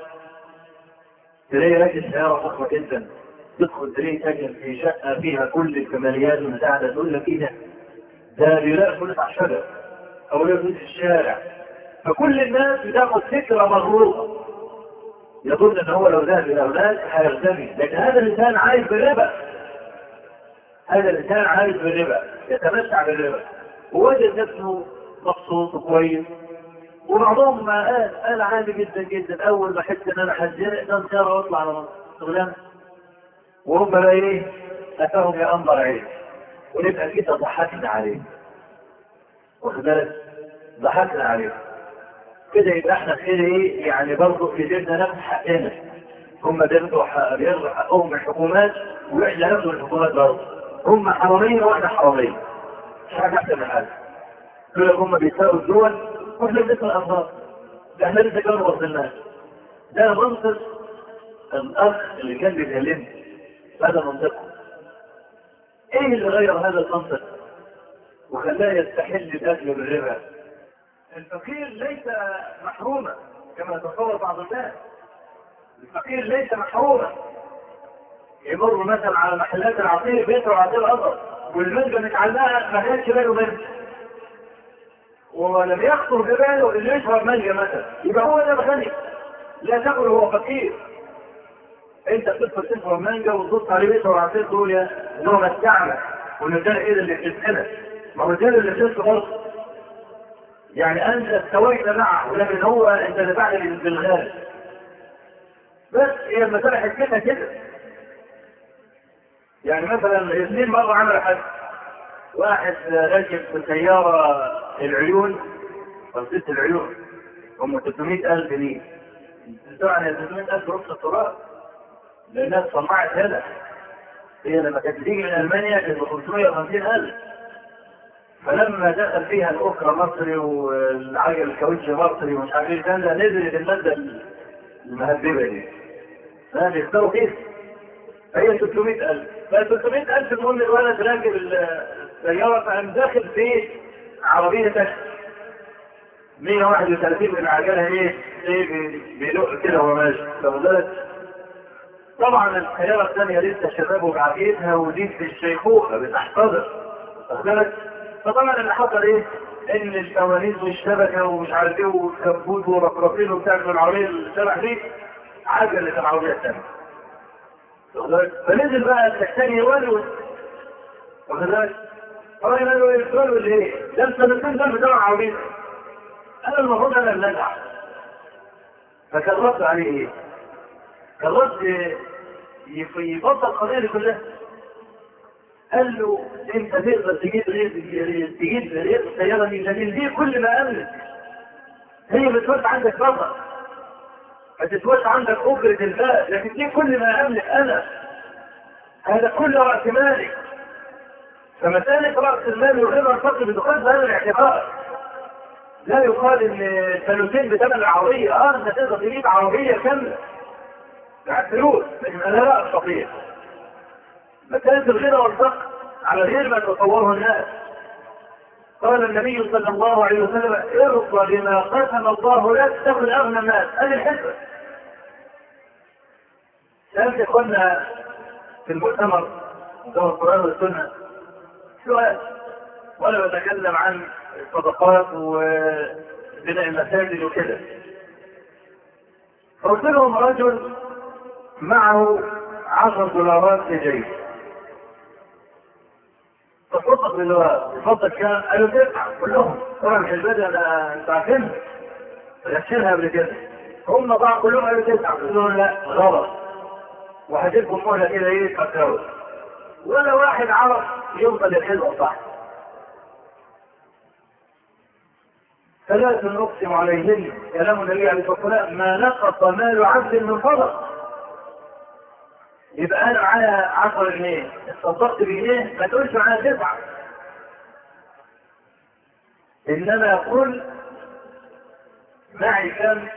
تلاقي راكب سياره فخمه جدا تدخل تلاقي ساكن في شقه فيها كل الكماليات والمساعده تقول لك ايه ده؟ ده بيلاقي فلوس على الشجر او يلاقي فلوس في الشارع فكل الناس بتاخد فكره مغروره يظن ان هو لو ذهب الى اولاد هيغتني لكن هذا الانسان عايز بالربا هذا الانسان عايز بالربا يتمتع بالربا ووجد نفسه مبسوط وكويس وبعضهم ما قال قال عادي جدا جدا اول ما احس ان انا هتزنق ده سياره واطلع على شغلانه وهم بقى ايه اتاهم يا انظر عين ونبقى كده ضحكنا عليه واخد بالك ضحكنا عليه كده يبقى احنا كده ايه يعني برضه في جبنا نفس حقنا هم بياخدوا حق- بياخدوا حقهم من الحكومات واحنا ناخد من الحكومات برضه هم حرامية واحنا حرامية مش حاجة احسن من حاجة دول هم بيساووا الدول واحنا بنسال الانظار ده احنا لسه كانوا وصلناش ده منطق الاخ اللي كان بيكلمني هذا منطقه ايه اللي غير هذا المنطق وخلاه يستحل الاكل بالربا الفقير ليس محروما كما يتصور بعض الناس الفقير ليس محروما يمر مثلا على محلات العصير بيشرب عصير ابيض والمانجا متعلقه ما كانش باله منها ولم يخطر بباله انه يشرب مانجا مثلا يبقى هو ده غني لا تقل هو فقير انت بتدخل تشرب مانجا وتبص عليه بيشرب عصير تقول يا هو متعنا وان ده ايه اللي بتسالك ما هو ده اللي بتسالك برضه يعني انت استويت معه ولكن هو انت دفعت بالغالب بس هي المسألة حكمتها كده يعني مثلا اثنين مرة عمل حد واحد راكب في سيارة العيون قصيدة العيون هم 300 ألف جنيه طبعا ال 300 ألف رخص التراب لأنها صنعت هنا هي لما كانت تيجي من ألمانيا كانت ب 550 ألف فلما دخل فيها الأخرى مصري والعجل الكاوتش مصري ومش عارف ايه ده نزلت المادة المهببة دي فهم يختاروا كيف فهي 300000 ف 300000 المهم الولد راكب السيارة فقام داخل في عربية تاكسي 131 من عجلها ايه؟ ايه بي- بيدق كده وهو ماشي فبدأت طبعا السيارة الثانية لسه شباب وبعقيدها ودي في الشيخوخة بتحتضر واخد بالك؟ فطبعا اللي حصل ايه؟ ان الفوانيس والشبكة ومش عارف ايه والكبوت ورقراقين وبتاع من العربية اللي شبح دي عجلت العربية الثانية واخد بالك؟ فنزل بقى الثاني يولول واخد بالك؟ الراجل قال له ايه؟ يولول ايه؟ ده انت الاثنين دول بتوع العربية انا المفروض انا اللي ادفع فكان رد عليه ايه؟ كان رد يف- يفضل القضيه دي كلها قال له انت تقدر تجيب غير تجيب غير السياره دي لكن دي كل ما املك هي بتوسع عندك رضا ما تتوسع عندك اجره الباء لكن دي كل ما املك انا هذا كل راس مالي فمساله راس المال وغير الفقر بتقال بهذا الاعتبار لا يقال ان الثلثين بثمن العربيه اه انت تقدر تجيب عربيه كامله معاك فلوس لكن انا لا استطيع مساله الغنى والفقر على غير ما تصوره الناس قال النبي صلى الله عليه وسلم ارضى بما قسم الله لك تكن اغنى الناس هذه الحكمه سالت اخوانا في المؤتمر مؤتمر القران والسنه سؤال وانا بتكلم عن الصدقات وبناء المساجد وكده قلت لهم رجل معه عشر دولارات في جيبه تصدق بالله تصدق كام؟ قالوا تسعة كلهم طبعا مش البدء انا انت عارفين غشينها قبل كده هم طبعا كلهم قالوا تسعة قلت لهم لا غلط وهجيبكم مهلة كده ايه تفكروا ولا واحد عرف يفضل الحزب صح ثلاث نقسم عليهن كلام النبي عليه الصلاه والسلام ما نقص مال عبد من فضل يبقى انا معايا 10 جنيه اتصدقت بجنيه ما تقولش معايا تسعه انما يقول معي كم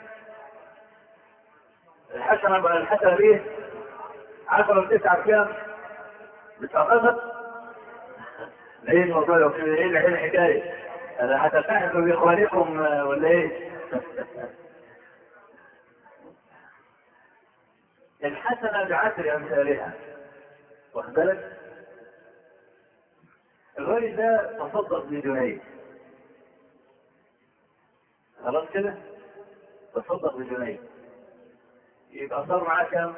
الحسنه بقى الحسنه ايه 10 تسعه كام بتعتقد ايه الموضوع لو كده ايه ايه الحكايه انا هتتحدثوا باخوانكم ولا ايه الحسنة بعشر أمثالها واخد بالك؟ الراجل ده تصدق بجنيه خلاص كده؟ تصدق بجنيه يبقى صار معاه كام؟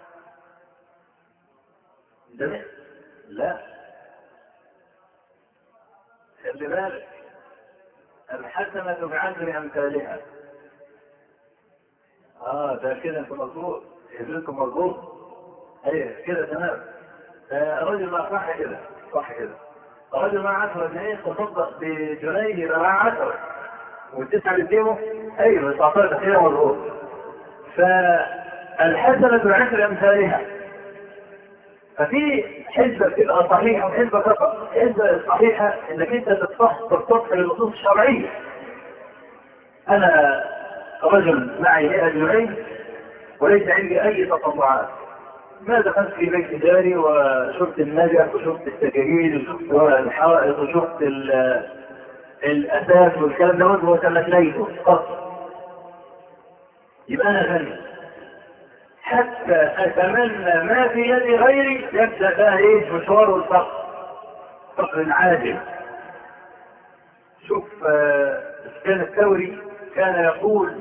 ده لا خلي بالك الحسنة بعشر أمثالها اه ده كده انت مظبوط حزبكم مظبوط ايوه كده تمام الراجل ما صح كده صح كده الراجل معاه 10 جنيه تصدق بجنيه يبقى معاه 10 والتسعه اللي اديهم ايوه 19 كده مظبوط فالحسنه بعشر امثالها ففي حسبه بتبقى صحيحه وحسبه خطا الحسبه الصحيحه انك انت تتصح للنصوص الشرعيه انا رجل معي 100 جنيه وليس عندي اي تطلعات ما دخلت في بيت جاري وشفت النجف وشفت السجاجيد وشفت الحائط وشفت الاساس والكلام ده وتمنيته قط يبقى انا غني حتى اتمنى ما في يد غيري يبدا بقى ايه مشوار الفقر فقر العاجل شوف كان الثوري كان يقول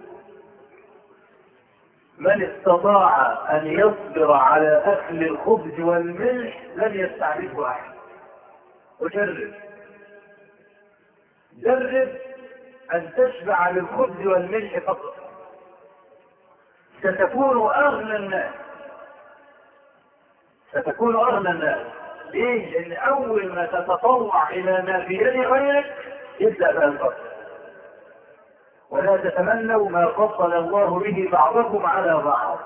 من استطاع أن يصبر على أكل الخبز والملح لن يستعرفه أحد وجرب جرب أن تشبع للخبز والملح فقط ستكون أغنى الناس ستكون أغنى الناس ليه؟ لأن أول ما تتطوع إلى ما في يد غيرك يبدأ بها الفقر ولا تتمنوا ما فضل الله به بعضكم على بعض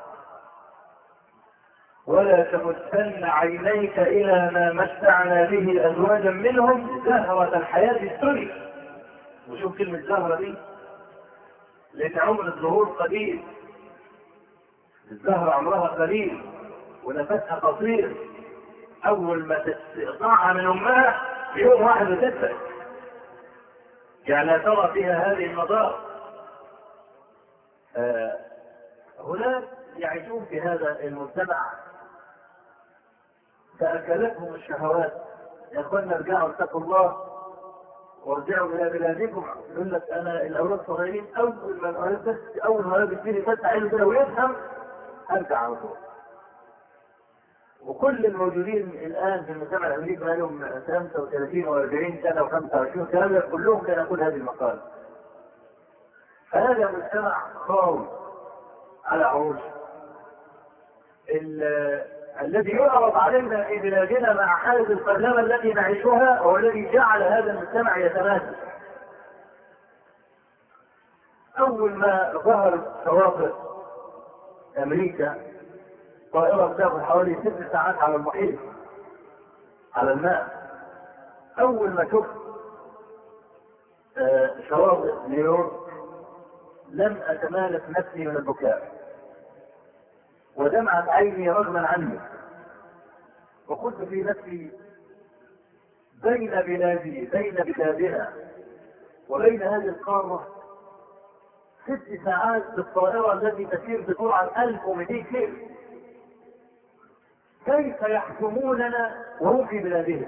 ولا تمدن عينيك الى ما متعنا به ازواجا منهم زهرة الحياة الدنيا وشوف كلمة زهرة دي لان عمر الظهور قليل الزهرة عمرها قليل ونفسها قصير اول ما تقطعها من امها يوم واحد وتدفك يعني ترى فيها هذه المضار آه هناك يعيشون في هذا المجتمع تأكلتهم الشهوات يا اخوانا ارجعوا اتقوا الله وارجعوا الى بلادكم يقول لك انا الاولاد صغيرين اول ما الولد بس اول ما الولد يبتدي يفتح عينه كده ويفهم ارجع على طول وكل الموجودين الان في المجتمع الامريكي لهم 35 و40 سنه و25 سنه كلهم كانوا يقول هذه المقاله. فهذا مجتمع خاوي على عروش. الذي يعرض علينا في بلادنا مع حاله القدامى التي نعيشها هو الذي جعل هذا المجتمع يتماسك. اول ما ظهرت شواطئ امريكا طائرة بتاخد حوالي ست ساعات على المحيط على الماء أول ما شفت شواطئ نيويورك لم أتمالك نفسي من البكاء ودمعت عيني رغما عني وقلت في نفسي بين بلادي بين بلادنا وبين هذه القارة ست ساعات بالطائرة التي تسير بسرعة 1200 كيلو كيف يحكموننا وهم في بلادهم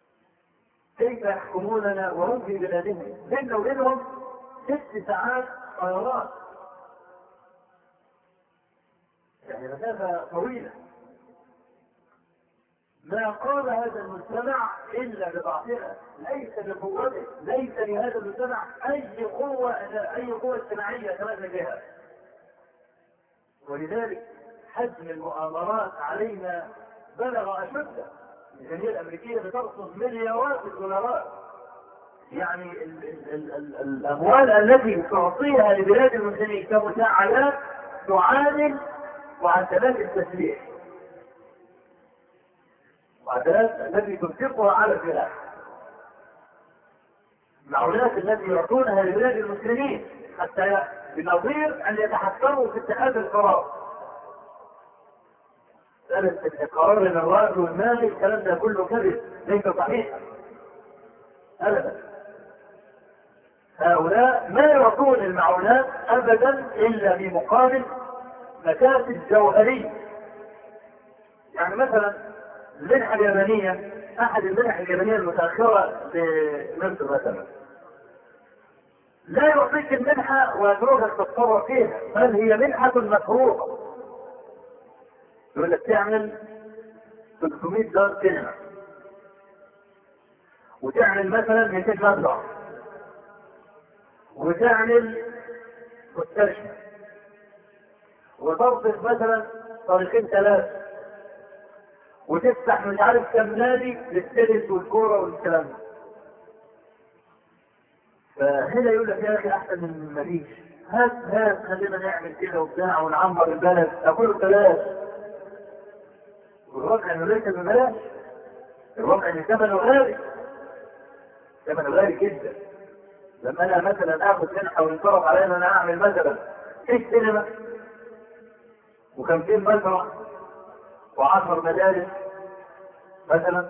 كيف يحكموننا وهم في بلادهم بيننا وبينهم ست ساعات طيران يعني مسافة طويلة ما قام هذا المجتمع إلا بضعفها ليس بقوته ليس لهذا المجتمع أي قوة أي قوة اجتماعية يتمثل بها ولذلك حجم المؤامرات علينا بلغ أشده الميزانية الأمريكية بترصد مليارات الدولارات يعني ال ال ال ال الأموال التي تعطيها لبلاد المسلمين كمساعدات تعادل معدلات التسليح معدلات التي تنفقها على البلاد المعونات التي يعطونها لبلاد المسلمين حتى بنظير ان يتحكموا في اتخاذ القرار قرار الرأي والمال الكلام ده كله كذب ليس صحيحا ابدا هؤلاء ما يعطون المعونات ابدا الا بمقابل مكاسب جوهريه يعني مثلا المنحه اليابانيه احد المنح اليابانيه المتاخره لمصر مثلا لا يعطيك المنحه ويتركك تتصرف فيها بل هي منحه مفروضه يقول لك تعمل 300 دار سينما وتعمل مثلا 200 مزرعه وتعمل مستشفى وترصف مثلا طريقين ثلاثه وتفتح مش عارف كم نادي للتنس والكوره والكلام ده فهنا يقول لك يا اخي احسن من مفيش هات هات خلينا نعمل كده وبتاع ونعمر البلد اقول بلاش والواقع انه ليس ببلاش الواقع ان ثمنه غالي ثمنه غالي جدا لما انا مثلا اخذ منحه وينصرف علي ان انا اعمل مثلا في سينما وخمسين مسرح وعشر مدارس مثلا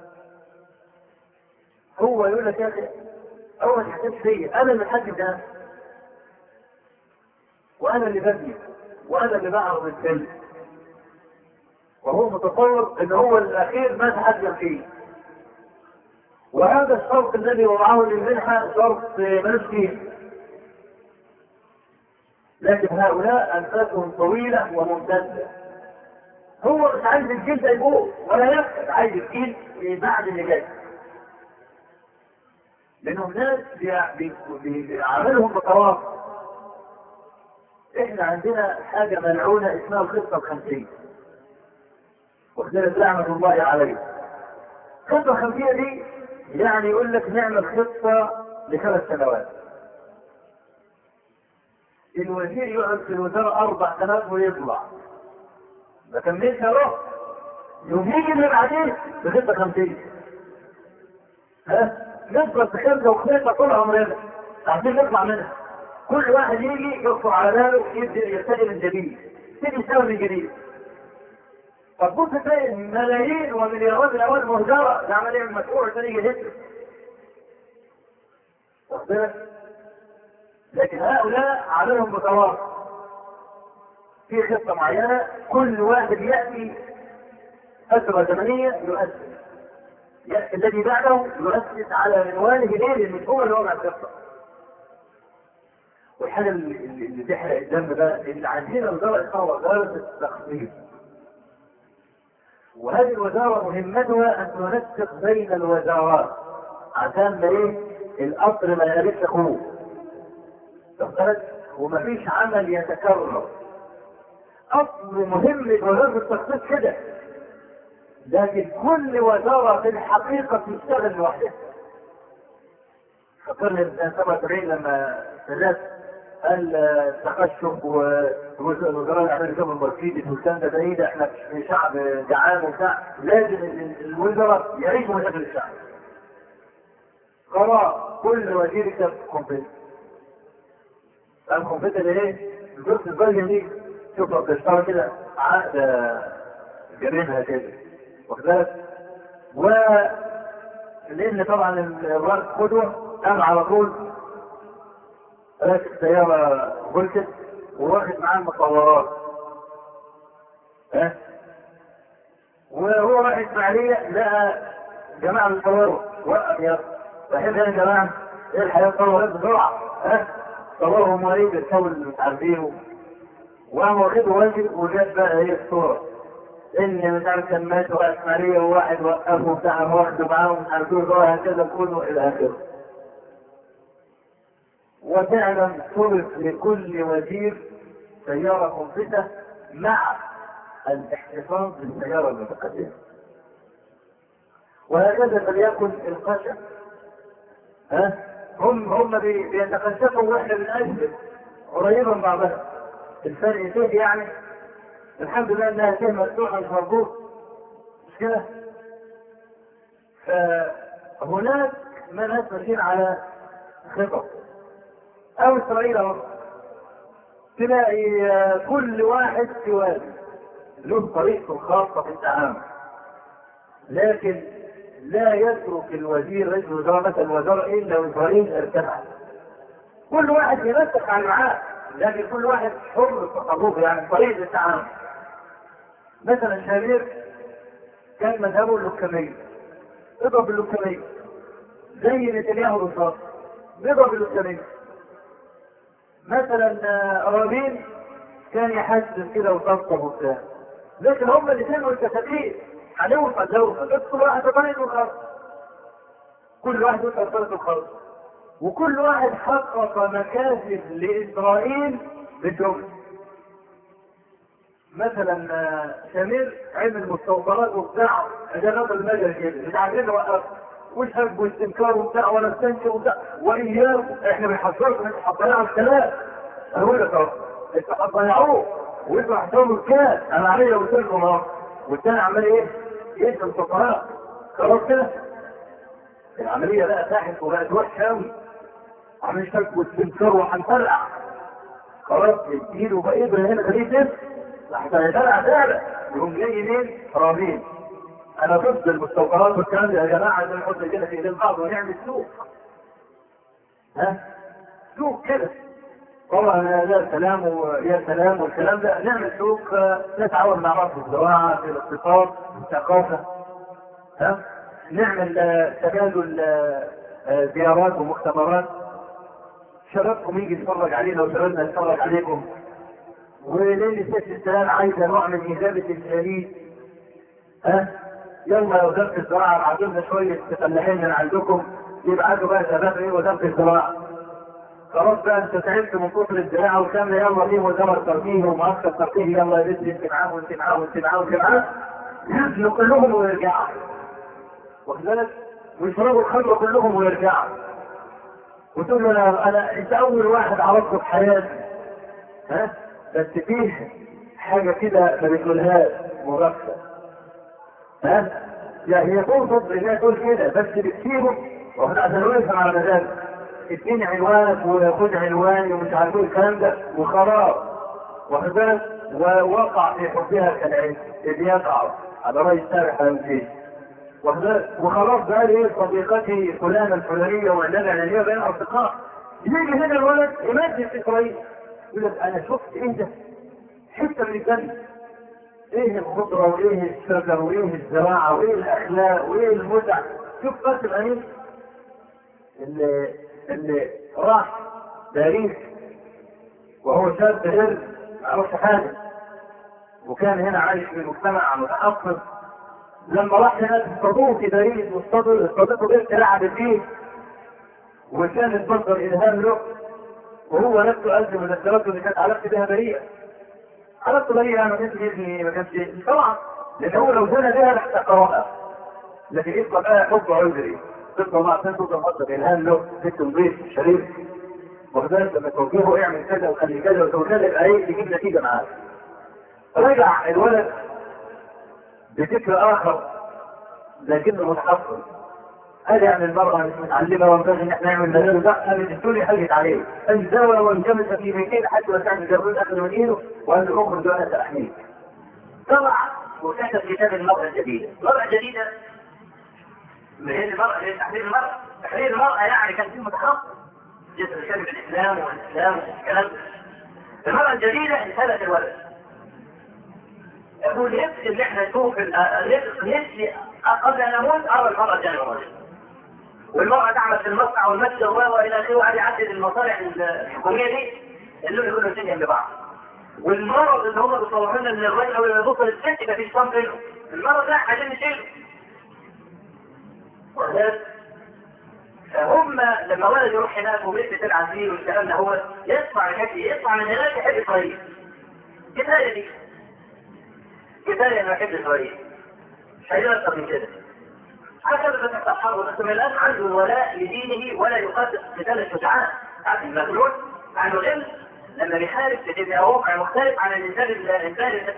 هو يقول لك يا اخي اول حاجات فيا انا اللي حاجب ده وانا اللي ببني وانا اللي بعرض الفيلم وهو متصور ان هو الاخير ما تحكم فيه وهذا الشرط الذي وضعه للمنحة شرط مسكين لكن هؤلاء انفاسهم طويلة وممتدة هو مش عايز الجيل ده يموت ولا يفقد عايز الجيل بعد اللي جاي لانهم ناس بيعاملهم بطواف احنا عندنا حاجة ملعونة اسمها الخطة الخمسية واخدنا نعمة الله عليه الخطة الخمسية دي يعني يقول لك نعمل خطة لثلاث سنوات الوزير يقعد في الوزارة أربع سنوات ويطلع ما كملش اهو يوم يجي اللي بعدين بخطة خمسية ها نفضل في خمسة وخمسة طول عمرنا عشان نطلع منها كل واحد يجي يخطر على باله يبدأ يبتدي من جديد يبتدي يشتغل من جديد فتبص تلاقي ملايين ومليارات الاموال مهدره ده عمليه من مشروع ثاني يجي واخد بالك لكن هؤلاء عملهم بتواصل في خطه معينه كل واحد ياتي فتره زمنيه يؤسس ياتي الذي بعده يؤسس على منواله ليه من هو اللي وضع الخطه والحاجه اللي, اللي تحرق الدم ده اللي عندنا وزاره اسمها وزاره التخطيط وهذه الوزارة مهمتها أن تنسق بين الوزارات عشان ما إيه القطر ما يقابلش أخوه تختلف ومفيش عمل يتكرر أصل مهمة وزارة التخطيط كده لكن كل وزارة في الحقيقة تشتغل لوحدها فكرني سنة 77 لما الناس قال التقشف ووزراء الاعمال يشوفوا المرسيدس والكلام ده ايه ده احنا في شعب جعان وبتاع لازم الوزراء يعيشوا مشاكل الشعب. قرار كل وزير يكتب كومبيوتر. الكمبيوتر ده ايه؟ الجزء البلجن دي شوف لو تشتغل كده عقد جرينها كده واخد بالك؟ و لان طبعا الراس قدوه قام على طول راكب سيارة فولكس وواخد معاه المصورات ها وهو رايح اسماعيلية لقى جماعة بيصوروا وقف يا رايحين يا جماعة ايه الحياة تصور بسرعة ها صورهم وليد الكون اللي مش عارفينه وقاموا واخدوا واجب وجاب بقى هي الصورة ان مش عارف كان مات واسماعيلية وواحد وقفه بتاع واخده معاهم مش عارف ايه وهكذا كله الى اخره وفعلا صرف لكل وزير سيارة منفسة مع الاحتفاظ بالسيارة المتقدمة وهكذا فليكن القشع ها هم هم بي- بيتقشفوا واحنا بنأجل قريبا من بعضها الفرق فيه يعني الحمد لله انها فيه مفتوحه مش مربوط مش كده فهناك ما ناس ماشيين على خطط او اسرائيل اهو تلاقي آه، كل واحد في وادي له طريقته الخاصه في التعامل لكن لا يترك الوزير رئيس الوزراء مثلا الوزراء الا وزارين ارتفع كل واحد ينسق على معاه لكن كل واحد حر في تصرفه يعني طريقه التعامل مثلا شامير كان مذهبه اللوكمية اضرب اللوكمية زي نتنياهو بالظبط نضرب اللوكمية مثلا آه، رابين كان يحسس كده وطبطب وبتاع لكن هم الاثنين متفقين هنوصل نوصل بس كل واحد بطريقه الخاص كل واحد يوصل بطريقه الخاص وكل واحد حقق مكاسب لاسرائيل بالدولة مثلا آه، سمير عمل مستوطنات وبتاع جنات المجر كده مش عايزين نوقف والحب والاستنكار وبتاع ولا استنكر وبتاع واياه احنا بنحذركم انتوا هتضيعوا الكلام اقول لك اهو انتوا هتضيعوه وانتوا هتحترموا الكلام انا عليا قلت لكم اهو والتاني عمال ايه؟ يدخل فقراء خلاص كده العمليه بقى تاحت وبقت وحشه قوي عامل شك واستنكار وهنفرقع خلاص ايده بقى ابره هنا خليه تف لحتى يدلع دابة يقوم جاي مين؟ رامين انا ضد المستوطنات والكلام ده يا جماعه عايزين نحط كده في ايدين بعض ونعمل سوق ها سوق كده طبعا يا سلام ويا سلام والكلام ده نعمل سوق آه، نتعاون مع بعض في الزراعه في الاقتصاد في الثقافه ها نعمل آه، تبادل آه، آه، زيارات ومؤتمرات شبابكم يجي يتفرج علينا وشبابنا يتفرج عليكم وليلة ست السلام عايزة نوع من إجابة الجليد ها يلا يا وزارة الزراعة ابعتوا لنا شوية فلاحين من عندكم يبعتوا بقى شباب ايه وزارة الزراعة خلاص بقى انت تعبت من كتر الزراعة وكان يلا دي وزارة ترفيه ومعسكر ترفيه يلا يا بنتي انت معاه وانت معاه وانت معاه وانت معاه يبنوا كلهم ويرجعوا واخد بالك ويشربوا الخمر كلهم ويرجعوا وتقول له انا انا انت اول واحد عرفته في حياتي ها بس فيه حاجه كده ما بتقولهاش مغفله ها يعني هي تقصد انها تقول كده بس بتسيبه واخد عشان يفهم على مزاجه اديني عنوانك وخد عنواني ومش عارف ايه الكلام ده وخلاص واخد بالك ووقع في حبها كالعين اذ يقع على راي السابح المسيح واخد بالك؟ وخلاص بقى لي صديقتي فلانه الفلانيه وعندنا العلميه بين اصدقاء يجي هنا الولد يمثل في اسرائيل يقول لك انا شفت ايه ده؟ حته من الجنه ايه الخضره وايه الشجر وايه الزراعه وايه الاخلاق وايه المتع شوف قاسم امين اللي اللي راح باريس وهو شاب هر ما يعرفش حاجه وكان هنا عايش في مجتمع متحفظ لما راح هناك اصطادوه في باريس واصطادوا اصطادته بنت لعبت فيه وكانت مصدر الهام له وهو نفسه ألزم مذكراته اللي كانت علاقته بها بريئة علاقته بريئة يعني ما كانش يبني ما كانش طبعا لأن هو لو زنى بها لاحتقرها لكن يبقى بقى حب عذري تبقى مع سنة تبقى مصدر إلهام له ست نظيف شريف وكذلك لما توجهه اعمل كذا وخلي كذا وسوي كذا يبقى ايه يجيب نتيجة معاه رجع الولد بفكر آخر لكنه متحفظ قال يعني المرأة مش متعلمة وينبغي ان احنا نعمل مجال لا من الدنيا حاجت عليه انزوى وانجمس في بيتين حتى وسعد جرون اخذ من ايده وقال له اخرج وانا ساحميك طبعا وكتب كتاب المرأة الجديدة المرأة الجديدة ما هي المرأة هي تحرير المرأة تحرير المرأة يعني كان في متخصص جسر كلمة الاسلام والاسلام والكلام ده. المرأة الجديدة انسلت الولد يقول نفسي ان احنا نشوف ال- نفسي قبل ان اموت ارى المرأة جانب الرجل والمرأة تعمل في المصنع والمسجد والى اخره وقاعد يعدد المصالح الحكومية دي اللي يقولوا الدنيا ببعض والمرض اللي هم بيصوروا لنا ان الراجل اول ما يبص للست مفيش صمت بينهم المرض ده عايزين نشيله فهم لما ولد يروح هناك وبنت تلعب فيه والكلام ده هو يطلع يحب يطلع من هناك يحب اسرائيل كفايه دي كفايه انه يحب اسرائيل مش عايزين اكتر من كده هكذا تتحرر بس الان عنده الولاء لدينه ولا يقدس قتال الشجعان عارف المجنون عنده علم لما بيحارب بتبقى واقع مختلف عن الانسان الانسان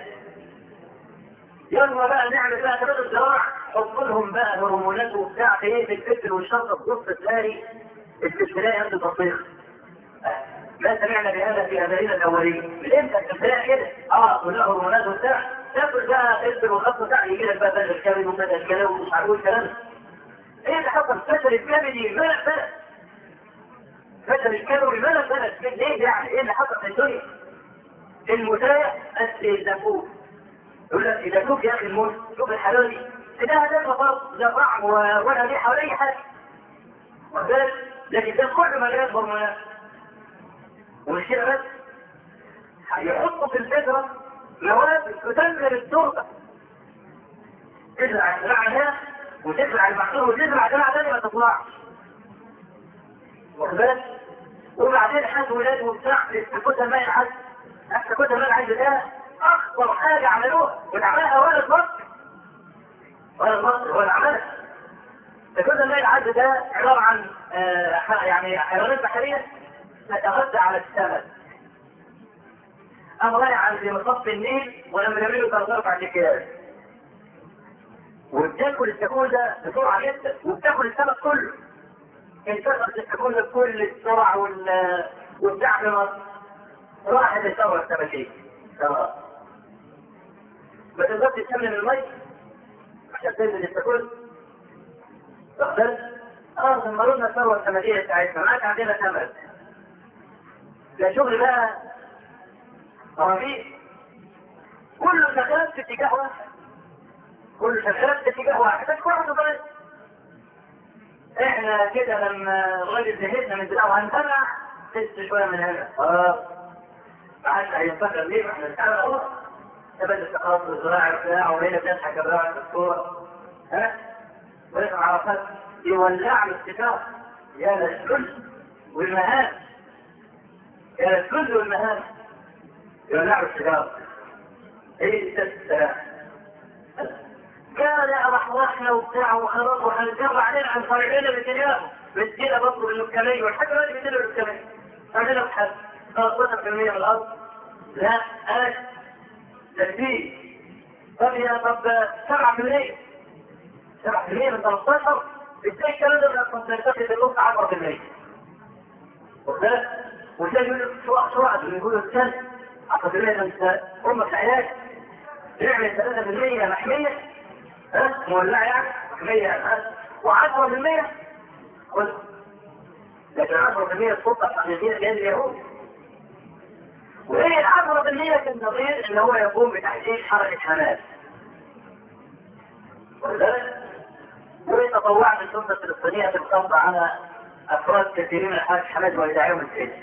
يلا بقى نعمل بقى تبادل الزراع حط لهم بقى هرمونات وبتاع ايه في الفكر والشرطه تبص تلاقي الاستشفاء عنده تصريخ ما سمعنا بهذا في اذاننا الاولين من امتى الاستشفاء كده اه كلها هرمونات وبتاع تاكل بقى فلفل وخط بتاع يجي لك بقى بدل الكبد وبدل الكلام ومش عارف الكلام ايه اللي حصل فشل الكبدي ملك بلد فشل الكبدي ملك بلد ليه يعني ايه اللي حصل في الدنيا المتاية الزفوف يقول لك اذا شوف يا اخي الموت شوف الحلاوه دي ده ده فرق لا طعم ولا ريحه ولا اي حاجه وذلك لكن ده كله مليان هرمونات ومش كده بس هيحطوا في الفطره مواد تدمر التربه تزرع الزراعه وتزرع المحصول وتزرع زراعه ثانيه ما تطلعش واخد بالك وبعدين حد ولاد وبتاع يستفوتها ماء الحد يستفوتها ماء الحد ده اخطر حاجه عملوها والعملها ولد مصر ولد مصر هو اللي عملها استفوتها ماء الحد ده عباره عن آه يعني حيوانات بحريه تتغذى على السمك قام رايح عند مصف النيل ولما يعملوا تغذيه بعد كده وبتاكل السكون ده بسرعه جدا وبتاكل السمك كله انتشرت السكون بكل السرعه وال والدعم في مصر راحت الثوره السمكيه خلاص ما تقدرش تكمل المي عشان تنزل السكون تقدر اه لما قلنا الثوره السمكيه بتاعتنا ما عادش عندنا سمك ده شغل بقى رهيب كله شغال في اتجاه واحد كله شغال في اتجاه واحد بس واحد بس احنا كده لما الراجل زهقنا من دماغه هنتابع تست شويه من هنا خلاص ما عادش هينفخر ليه احنا نتابع خلاص تبدا الثقافه والزراعه بتاعه وهنا بتضحك الراعي في الصوره ها ويقع عرفات يولع الاستفاق يا للكل والمهام يا للكل والمهام يولعوا السجارة ايه السلام كان رحرحنا وبتاع وخلاص وهنجر علينا عن طريقنا بكلامه بتجينا بطل الكلي والحاجة ما بيدينا الكلي عندنا بحث 13% من الارض لا انا تكفيه طب يا طب 7% 7% من 13 ازاي الكلام ده بيرتقي بالنص 10% وده وده يقول سواء سواء يقولوا السلب عقد الله انت امك علاج تعمل 3% محمية ها مولعة يعني محمية و10% خذ لكن 10% السلطة الحقيقية جاية اليهود وايه 10% كان نظير ان هو يقوم بتحقيق حركة حماس وتطوعت السلطة الفلسطينية في القبض على افراد كثيرين من حركة حماس ويدعيهم السجن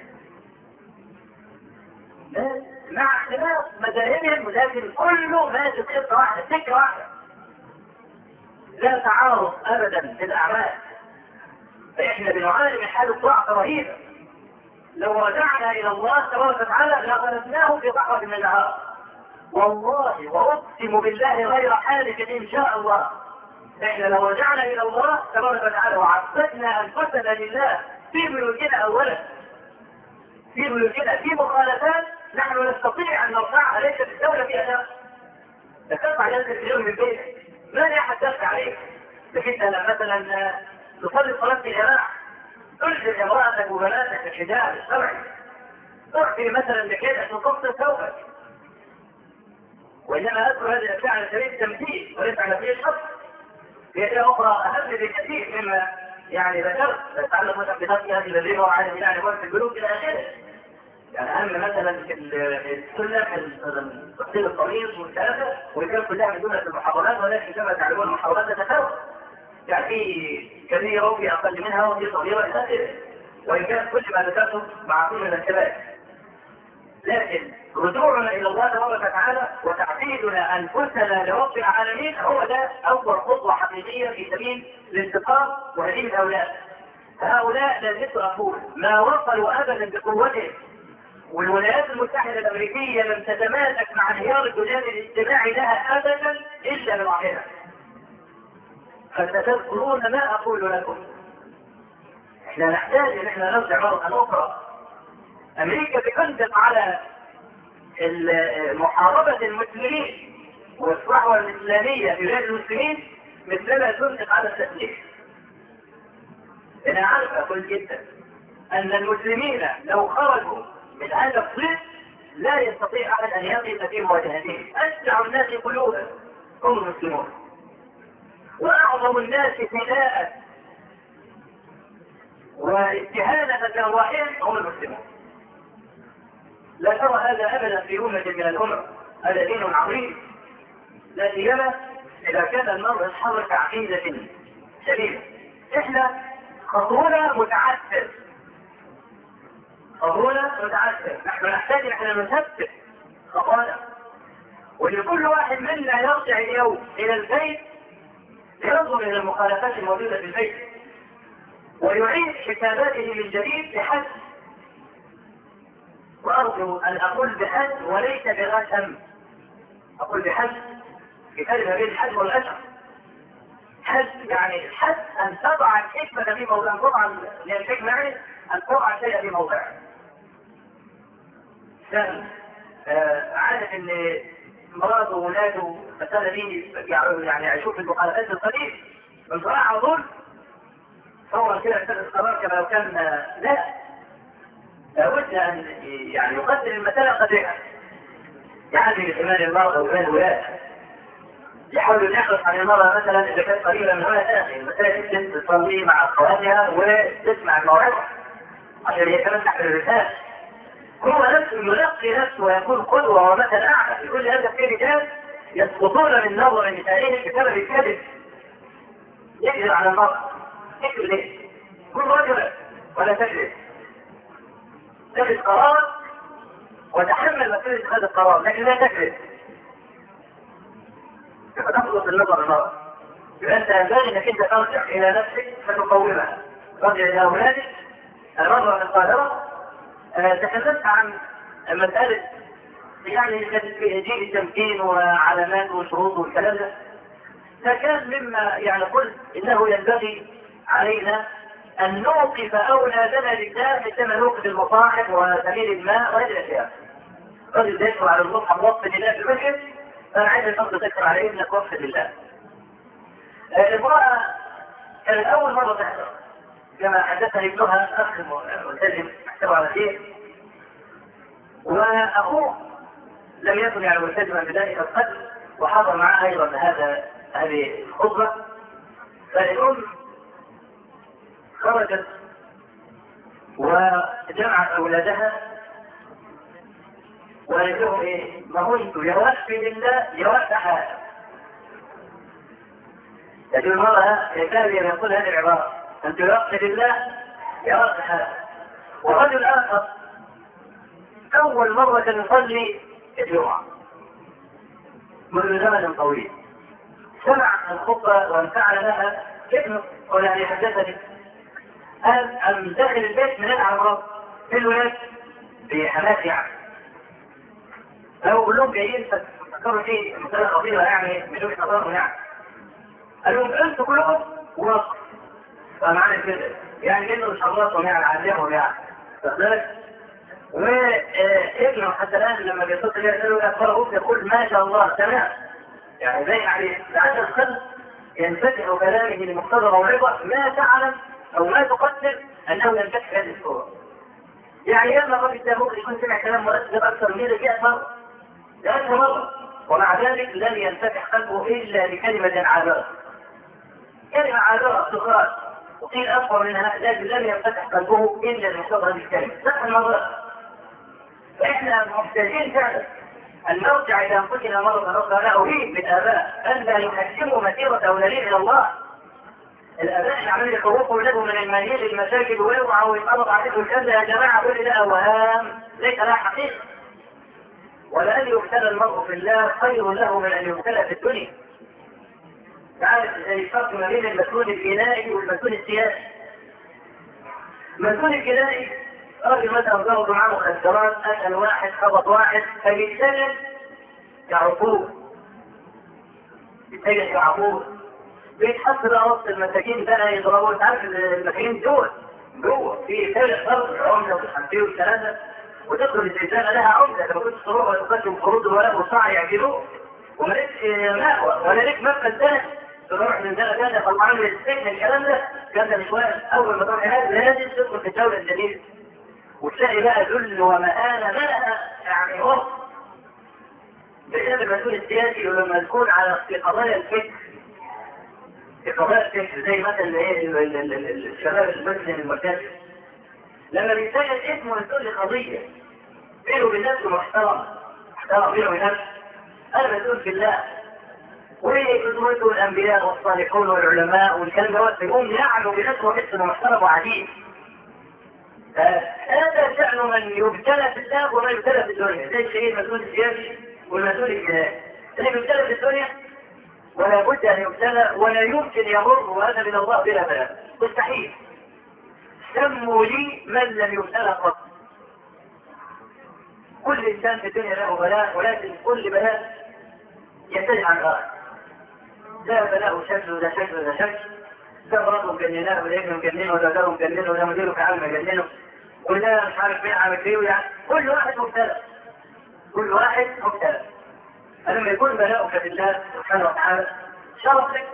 مع اختلاف مذاهبهم لكن كله ماشي خطه واحده سكه واحده لا تعارض ابدا في الاعمال فاحنا بنعاني من حاله ضعف رهيبه لو رجعنا الى الله تبارك وتعالى لغلبناه في ضحوه من النهار والله واقسم بالله غير حالك ان شاء الله احنا لو رجعنا الى الله تبارك وتعالى وعبدنا انفسنا لله في بيوتنا اولا في بيوتنا في مخالفات نحن نستطيع ان نرفعها ليست الدولة في اداء ترفع جلسة اليوم من بيتك ما لي احد دافع عليك لكن انت مثلا تصلي صلاة الجماعة تلزم امرأتك وبناتك الحجاب الشرعي تعطي مثلا بكده تقصر ثوبك وانما اذكر هذه الاشياء على سبيل التمثيل وليس على سبيل الحق هي اشياء اخرى اهم بكثير مما يعني ذكرت تتعلق مثلا بنفس هذه الذين هو عالم يعني في البلوك الى اخره يعني اهم مثلا في السنه في تفصيل الطريق والثلاثه والكلام كلها بدون في المحاضرات ولكن كما تعلمون المحاضرات تتفاوت يعني في كبيرة وفي أقل منها وفي صغيرة إلى آخره وإن كان كل ما ذكرته معقول من الكبائر لكن رجوعنا إلى الله تبارك وتعالى وتعبيدنا أنفسنا لرب العالمين هو ده أول خطوة حقيقية في سبيل الانتقام وهديم الأولاد هؤلاء لا زلت أقول ما وصلوا أبدا بقوتهم والولايات المتحدة الأمريكية لم تتماسك مع انهيار الجدال الاجتماعي لها أبدا إلا بالعقيدة فستذكرون ما أقول لكم احنا نحتاج ان احنا نرجع مرة أخرى أمريكا تقدم على محاربة المسلمين والصحوة الإسلامية في بلاد المسلمين مثلما تنطق على التسليح أنا عارف أقول جدا أن المسلمين لو خرجوا من هذا الصيف لا يستطيع أحد أن يقف في مواجهتهم أشجع الناس قلوبا هم المسلمون وأعظم الناس فداء واستهانة بأرواحهم هم المسلمون لا ترى هذا أبدا في أمة من الأمم هذا دين عظيم لا سيما إذا كان المرء يتحرك عقيدة سليمة إحنا خطونا متعثر خطونا متعثر نحن نحتاج ان احنا نثبت خطانا ولكل واحد منا يرجع اليوم الى البيت ينظر الى المخالفات الموجوده في البيت ويعيد حساباته من جديد بحد وارجو ان اقول بحد وليس بغشم اقول بحد في كلمه بين الحد والغشم حد يعني حد ان تضع الحكمه في موضع طبعا للحكمه يعني ان تضع الشيء في موضعه كان آه عارف ان مراته وولاده المسألة دي يعني يعيشون في المخالفات القليل بصراحة على طول فورا كده اتخذ القرار كما لو كان آه لا لابد ان يعني يقدر المسألة قدرها يعني إيمان المرأة وإيمان الولاد يحاول ان يحرص عن المرأة مثلا إذا كانت قريبة من هنا تأخي المسألة تصلي مع أخواتها وتسمع الموعظة عشان هي كمان تحت الرسالة هو نفسه يلقي نفسه ويكون قدوة ومثل أعلى في كل هذا في رجال يسقطون من نظر نسائهم بسبب الكذب يكذب على المرأة يكذب ليه؟ كل رجل ولا تكذب تجد قرار وتحمل مسؤولية هذا القرار لكن لا تكذب فتخلص النظر المرأة يبقى أنت ينبغي أنك أنت ترجع إلى نفسك فتقومها ترجع إلى أولادك النظرة القادرة تحدثت عن مسألة يعني جيل التمكين وعلامات وشروط والكلام ده فكان مما يعني قلت انه ينبغي علينا ان نوقف اولادنا لله مثلما نوقف المصاحف وسبيل الماء وهذه الاشياء. رجل يدخل على المصحف وقف لله في المسجد فانا عايز الفرد تكتب عليه انك وقف لله. المرأة كانت اول مرة تحضر كما حدثني ابنها اخ ملتزم احتوى على شيء واخوه لم يكن يعني ملتزما بذلك القدر وحضر معه ايضا هذا هذه الخطبه فالام خرجت وجمعت اولادها وقالت لهم ايه؟ ما كنت يا وقف لله يا وقف حاجه لكن المرأة يكاد يقول هذه العبارة أنت يوقف لله يوقف حاجه ورجل آخر أول مرة يصلي الجمعة منذ زمن طويل سمع الخطبة وانفعل لها ابنه والذي حدثني قال أم داخل البيت من الأعراض في الولاد بحماس يعني لو كلهم جايين فكروا فيه مسألة خطيرة يعني من وجهة نظرهم يعني قال لهم انتوا كلكم وقف فمعنى كده يعني انه شرطهم يعني علمهم يعني فذلك وابنه حتى الان لما بيتصل بيه يساله يقرأه يقول ما شاء الله تمام يعني باين عليه لعل الخلق ينفتح كلامه لمقتضى موعظه ما تعلم او ما تقدر انه ينفتح هذه الصوره. يعني لما الراجل ده ممكن يكون سمع كلام مؤثر اكثر من 100 مره 100 مره ومع ذلك لن ينفتح قلبه الا بكلمه عابره. كلمه عابره تخرج وقيل اكبر منها لكن لم ينفتح قلبه الا بمقتضى هذه الكلمه. سبع مرات فإحنا محتاجين فعلا أن نرجع إلى أنفسنا مرة أخرى لا أريد من آباء أن لا يحكموا مسيرة أولادين إلى الله الاباء اللي عمالين يخوفوا ولادهم من المنهج المساجد ويوعوا ويتقبض عليهم كذا يا جماعه كل ده اوهام ليس لها حقيقه ولأن يبتلى المرء في الله خير له من أن يبتلى في الدنيا. تعرف زي الفرق ما بين المسؤول الجنائي والمسؤول السياسي. المسؤول الجنائي راجل مثلا ضرب معاه مخدرات قتل واحد خبط واحد فبيتسجن كعقوبة. بيتسجن كعقوبة. بيتحط بقى وسط المساجين بقى يضربوا انت عارف المساجين دول جوه في ثالث ضرب العمله والخمسين والثلاثه وتدخل الزنزانه لها عمده لما كنت تروح وتقدم قروض الولاء والصاع يعجبوك وما لكش مأوى ولا ليك مدخل ثاني تروح زنزانه ثانيه طلعان من السجن الكلام ده كان ده مش وارد اول ما تروح هناك لازم تدخل في الدوله الجديده وتلاقي بقى ذل ومآنه بقى يعني وصف بسبب المسؤول السياسي ولما تكون على في قضايا الفكر في قضايا الفكر زي مثلا ايه الشباب المسلم المرتد لما بيتسجل اسمه يقول لي قضيه بينه وبين نفسه محترم محترم بينه وبين نفسه انا مسؤول في الله وقدوته الانبياء والصالحون والعلماء والكلام دوت يقوم يعلو بنفسه ويحس انه محترم وعديد هذا شأن من يبتلى في الله وما يبتلى في الدنيا زي الشيء المسؤول السياسي والمسؤول الجهاد اللي بيبتلى في الدنيا ولا بد ان يبتلى ولا يمكن يمر وهذا من الله بلا بلاء مستحيل سموا لي من لم يبتلى قط كل انسان في الدنيا له بلاء ولكن كل بلاء يختلف عن غيره ده بلاء شكل وده شكل وده شكل ده مراته مجنناه وده ابنه مجننه وده جاره مجننه وده مديره في عالم مجننه وده مش عارف مين عامل ايه يعني كل واحد مبتلى كل واحد مبتلى فلما يكون بلاؤك في الله سبحانه وتعالى شرف لك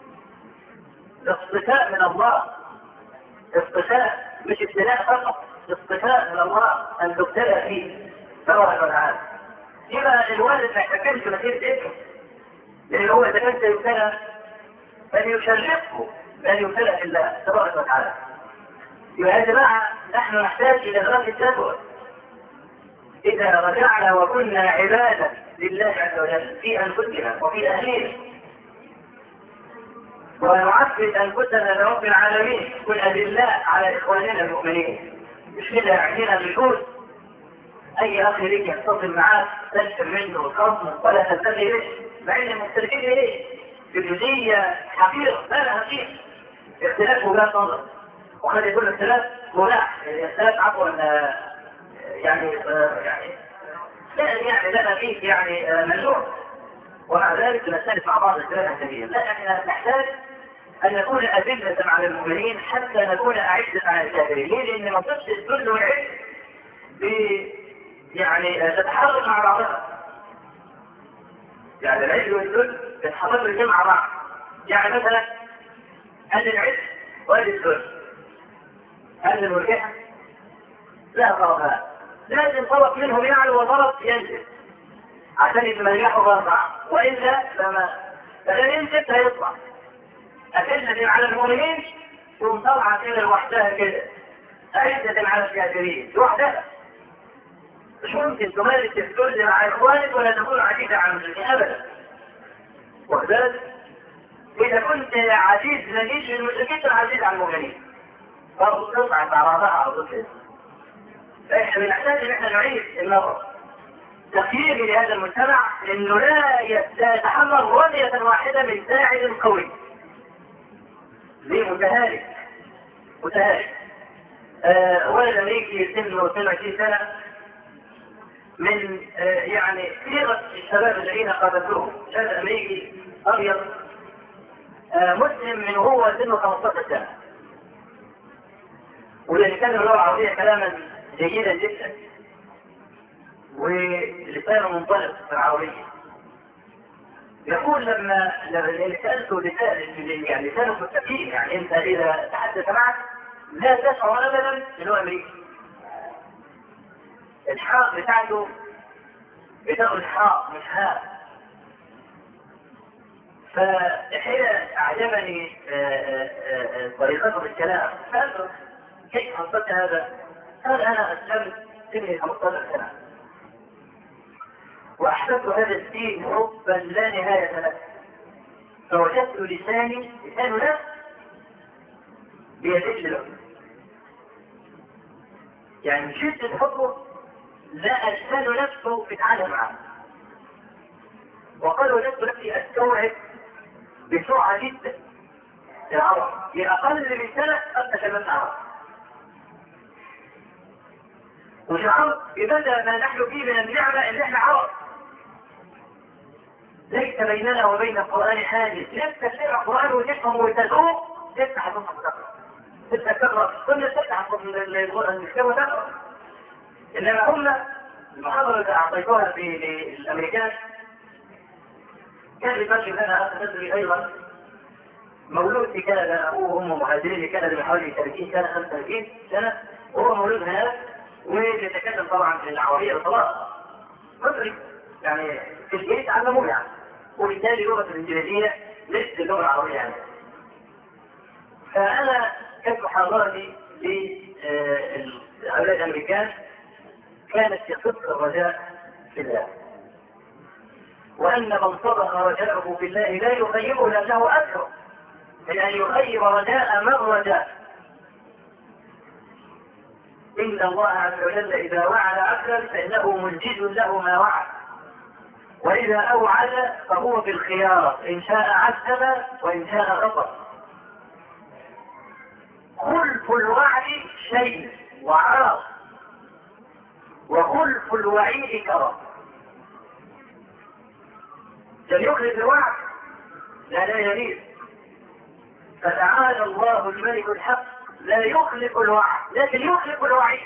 اصطفاء من الله اصطفاء مش ابتلاء فقط اصطفاء من الله ان تبتلى فيه تبارك وتعالى يبقى الوالد ما يحتكمش مسيرة ابنه لان هو اذا كان سيبتلى بل يشرفه بل يبتلى في الله تبارك وتعالى يبقى يا جماعه نحن نحتاج الى دراسه التدبر اذا رجعنا وكنا عبادا لله عز وجل في انفسنا وفي اهلنا ونعبد انفسنا لرب العالمين كن ادلاء على اخواننا المؤمنين مش كده عندنا بالجود اي اخ ليك يتصل معاك تنشر منه الخصم ولا تنتبه به مع ان المختلفين اليه بجزئيه حقيقه لا لا حقيقه اختلاف وجهات نظر وقد يكون اختلاف مباح اختلاف عفوا يعني يعني لا يعني لنا فيه يعني مجنون ومع ذلك نختلف مع بعض اختلافا كبيرا لا احنا نحتاج ان نكون اذله على المؤمنين حتى نكون اعزه على الكافرين ليه؟ لان منطقه الذل والعز يعني تتحرك مع بعضها يعني العز والذل يتحركوا الاثنين مع بعض يعني مثلا ادي العز وادي الذل ادي المرجحه لا طرفان لازم طرف منهم يعلو وطرف ينزل عشان يتمرجحوا باربعه والا فما فلن ينزل هيطلع أدلة على المؤمنين تقوم طالعة كده لوحدها كده أعزة على الكافرين لوحدها مش ممكن تمارس الذل مع إخوانك ولا تكون عزيزة على المسلمين أبدا وذلك إذا كنت عزيز لجيش المشركين تكون عزيز على المؤمنين برضه تصعد مع بعضها على طول فإحنا بنحتاج إن إحنا نعيد النظر تقييمي لهذا المجتمع إنه لا يتحمل رمية واحدة من ساعد قوي ليه متهالك متهالك آه ولد امريكي سنه 22 سنه من آه يعني صيغه الشباب الذين قابلتهم شاب امريكي ابيض آه مسلم من هو سنه 15 سنه والذي كان اللغه العربيه كلاما جيدا جدا ولسانه منطلق في العربيه يقول لما لما سالته لسان يعني لسانه مستقيم يعني انت اذا تحدث معك لا تشعر ابدا ان هو امريكي. الحاء بتاعته بتاخد حاء مش هاء. فحين اعجبني طريقته في الكلام سالته كيف حصلت هذا؟ قال انا اسلمت سني 15 سنه. واحببت هذا الدين حبا لا نهايه له فوجدت لساني لسان نفس بيدل له يعني من شدة حبه لا أجهل نفسه في التعامل معه وقال وجدت نفسي أستوعب بسرعة جدا العرب لأقل من سنة قد تكلمت عرب وشعرت بمدى ما نحن فيه من النعمة ان احنا عرب ليس بيننا وبين القرآن حاجز لست تقرأ القرآن وتفهم وتذوق تفتح المصحف وتقرأ تتكرر كل تفتح الكتاب وتقرأ انما هم المحاضرة اللي اعطيتوها في الامريكان كان يبشر لنا ندري ايضا مولود في كندا ابوه وامه مهاجرين لكندا من حوالي 30 سنه 35 سنه وهو مولود هناك ويتكلم طبعا بالعربيه خلاص مصري يعني في الجيش علموه يعني وبالتالي لغه الانجليزيه ليست اللغه العربيه يعني فانا كانت محاضرتي لهؤلاء الامريكان كانت في صدق الرجاء في الله وان من صدق رجاءه في الله لا يخيبه لانه اكثر من ان يخيب رجاء من رجاء إن الله عز وجل إذا وعد عبدا فإنه منجز له ما وعد وإذا أوعد فهو بالخيار إن شاء عذب وإن شاء غفر خلف الوعد شيء وعار وخلف الوعيد كرم لم يخلف الوعد لا لا يريد فتعالى الله الملك الحق لا يخلف الوعد لكن يخلف الوعيد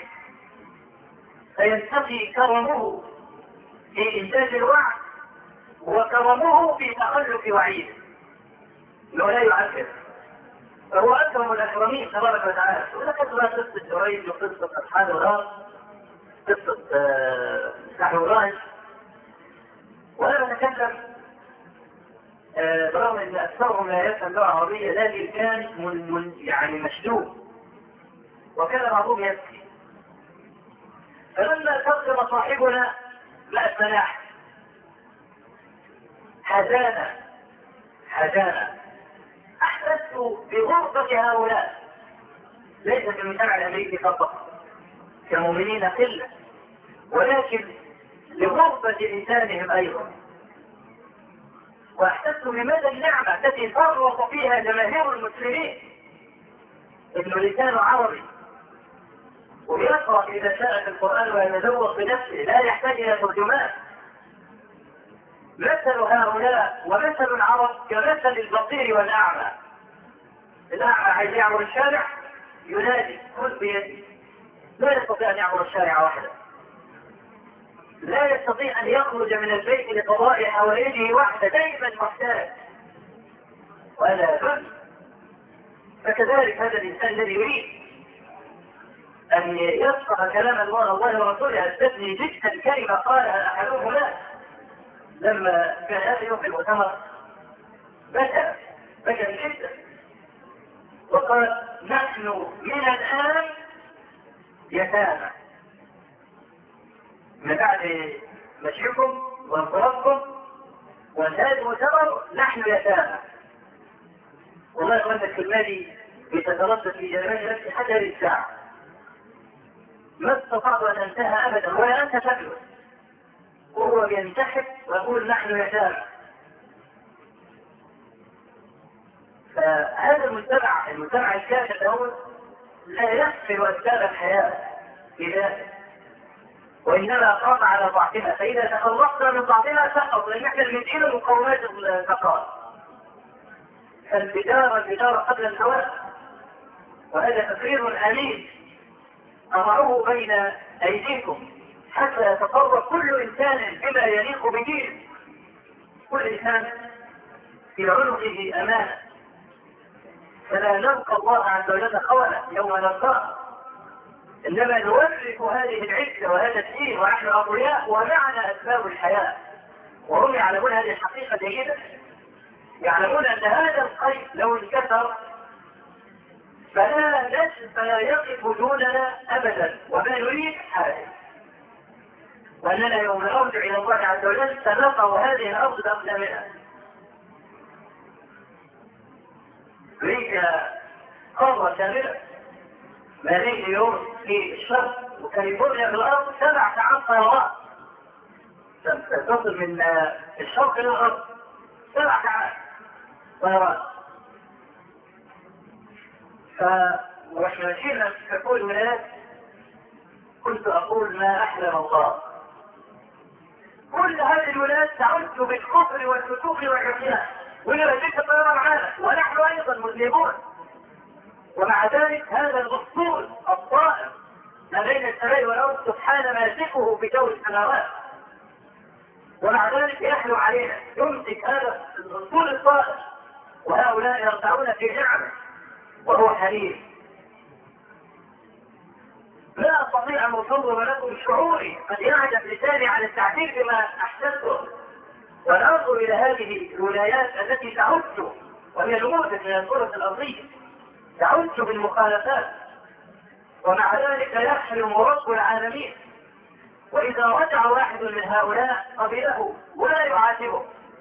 فينتقي كرمه في انتاج الوعد وكرمه في تخلف وعيده لو لا يعذب فهو اكرم الاكرمين تبارك وتعالى ولقد ما قصه جريج وقصه اصحاب الغار قصه نحو الراهب وانا بتكلم برغم ان اكثرهم لا يفهم اللغه العربيه لكن كان من من يعني مشدود وكان بعضهم يبكي فلما تقدم صاحبنا لا السلاح حزانا حزانا احسست بغربة هؤلاء ليس في المجتمع الامريكي فقط كمؤمنين قلة ولكن لغربة لسانهم ايضا واحسست بمدى النعمة التي فرط فيها جماهير المسلمين انه لسانه عربي ويقرأ إذا شاء في القرآن ويتذوق بنفسه لا يحتاج إلى ترجمان مثل هؤلاء ومثل العرب كمثل البصير والأعمى الأعمى عايز يعبر الشارع ينادي خذ بيدي لا يستطيع أن يعبر الشارع وحده لا يستطيع أن يخرج من البيت لقضاء حوائجه وحده دائما محتاج ولا بد فكذلك هذا الإنسان الذي يريد أن يفقه كلام الله الله ورسوله أثبتني جدا كلمة قالها أحدهما لما كان هذا يوم في المؤتمر بكى بكى بشدة وقال نحن من الآن يتامى من بعد مشيكم وانصرافكم وانتهى المؤتمر نحن يتامى والله يا الكلمة دي بتتردد في جنبي نفسي حتى هذه الساعة ما استطعت ان انتهى ابدا ولا انت شكله وهو بينتحب ويقول نحن يتامى فهذا المجتمع المجتمع الكافر له لا يغفر اسباب الحياه بذلك وانما قام على ضعفها فاذا تخلصنا من ضعفها سقط لان احنا بندين مقومات البقاء فالبدار البدار قبل الهواء وهذا تقرير امين أضعوه بين أيديكم حتى يتصرف كل إنسان بما يليق بدينه كل إنسان في عنقه أمانة فلا نلقى الله عز وجل خولا يوم نلقاه إنما نورث هذه العزة وهذا الدين ونحن أقوياء ومعنا أسباب الحياة وهم يعلمون هذه الحقيقة جيدا يعلمون أن هذا القيد لو انكسر فلا نجد فلا يقف دوننا ابدا وما نريد حاجه واننا يوم نرجع الى الله عز وجل سنقع هذه الارض باقدامنا امريكا قام مرة كاملة ما بين نيويورك في الشرق وكاليفورنيا في الأرض سبع ساعات طيران تصل من الشرق إلى الأرض سبع ساعات طيران ف واحنا مشينا في كل الولايات كنت اقول ما احلم الله كل هذه الولايات تعد بالكفر والفسوق والعصيان وهي تلك الطياره معانا ونحن ايضا مذنبون ومع ذلك هذا الاسطول الطائر ما بين السماء والارض سبحان ماسكه بجو السماوات ومع ذلك يحلو علينا يمسك هذا الاسطول الطائر وهؤلاء يرتعون في نعمه وهو حليم لا استطيع ان اصور لكم شعوري قد يعجب لساني على التعبير بما احسنته وننظر الى هذه الولايات التي تعد وهي نموذج من الكره الارضيه تعد بالمخالفات ومع ذلك يحلم رب العالمين واذا رجع واحد من هؤلاء قبله ولا يعاتبه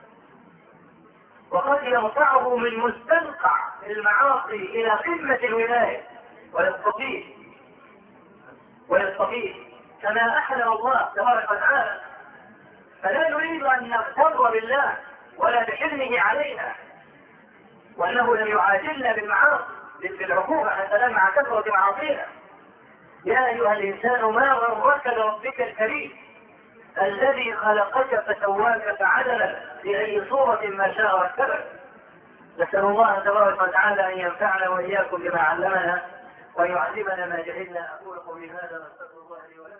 وقد يرفعه من مستنقع المعاصي الى قمه الولايه ويستطيع ويستطيع كما احلم الله تبارك وتعالى فلا نريد ان نغتر بالله ولا بحلمه علينا وانه لم يعاجلنا بالمعاصي بالعقوبه حتى مع كثره معاصينا يا ايها الانسان ما غرك بربك الكريم الذي خلقك فسواك فعدلك في اي صوره ما شاء ركبك نسال الله تبارك وتعالى ان ينفعنا واياكم بما علمنا ويعلمنا ما جهلنا اقول قولي هذا واستغفر الله لي ولكم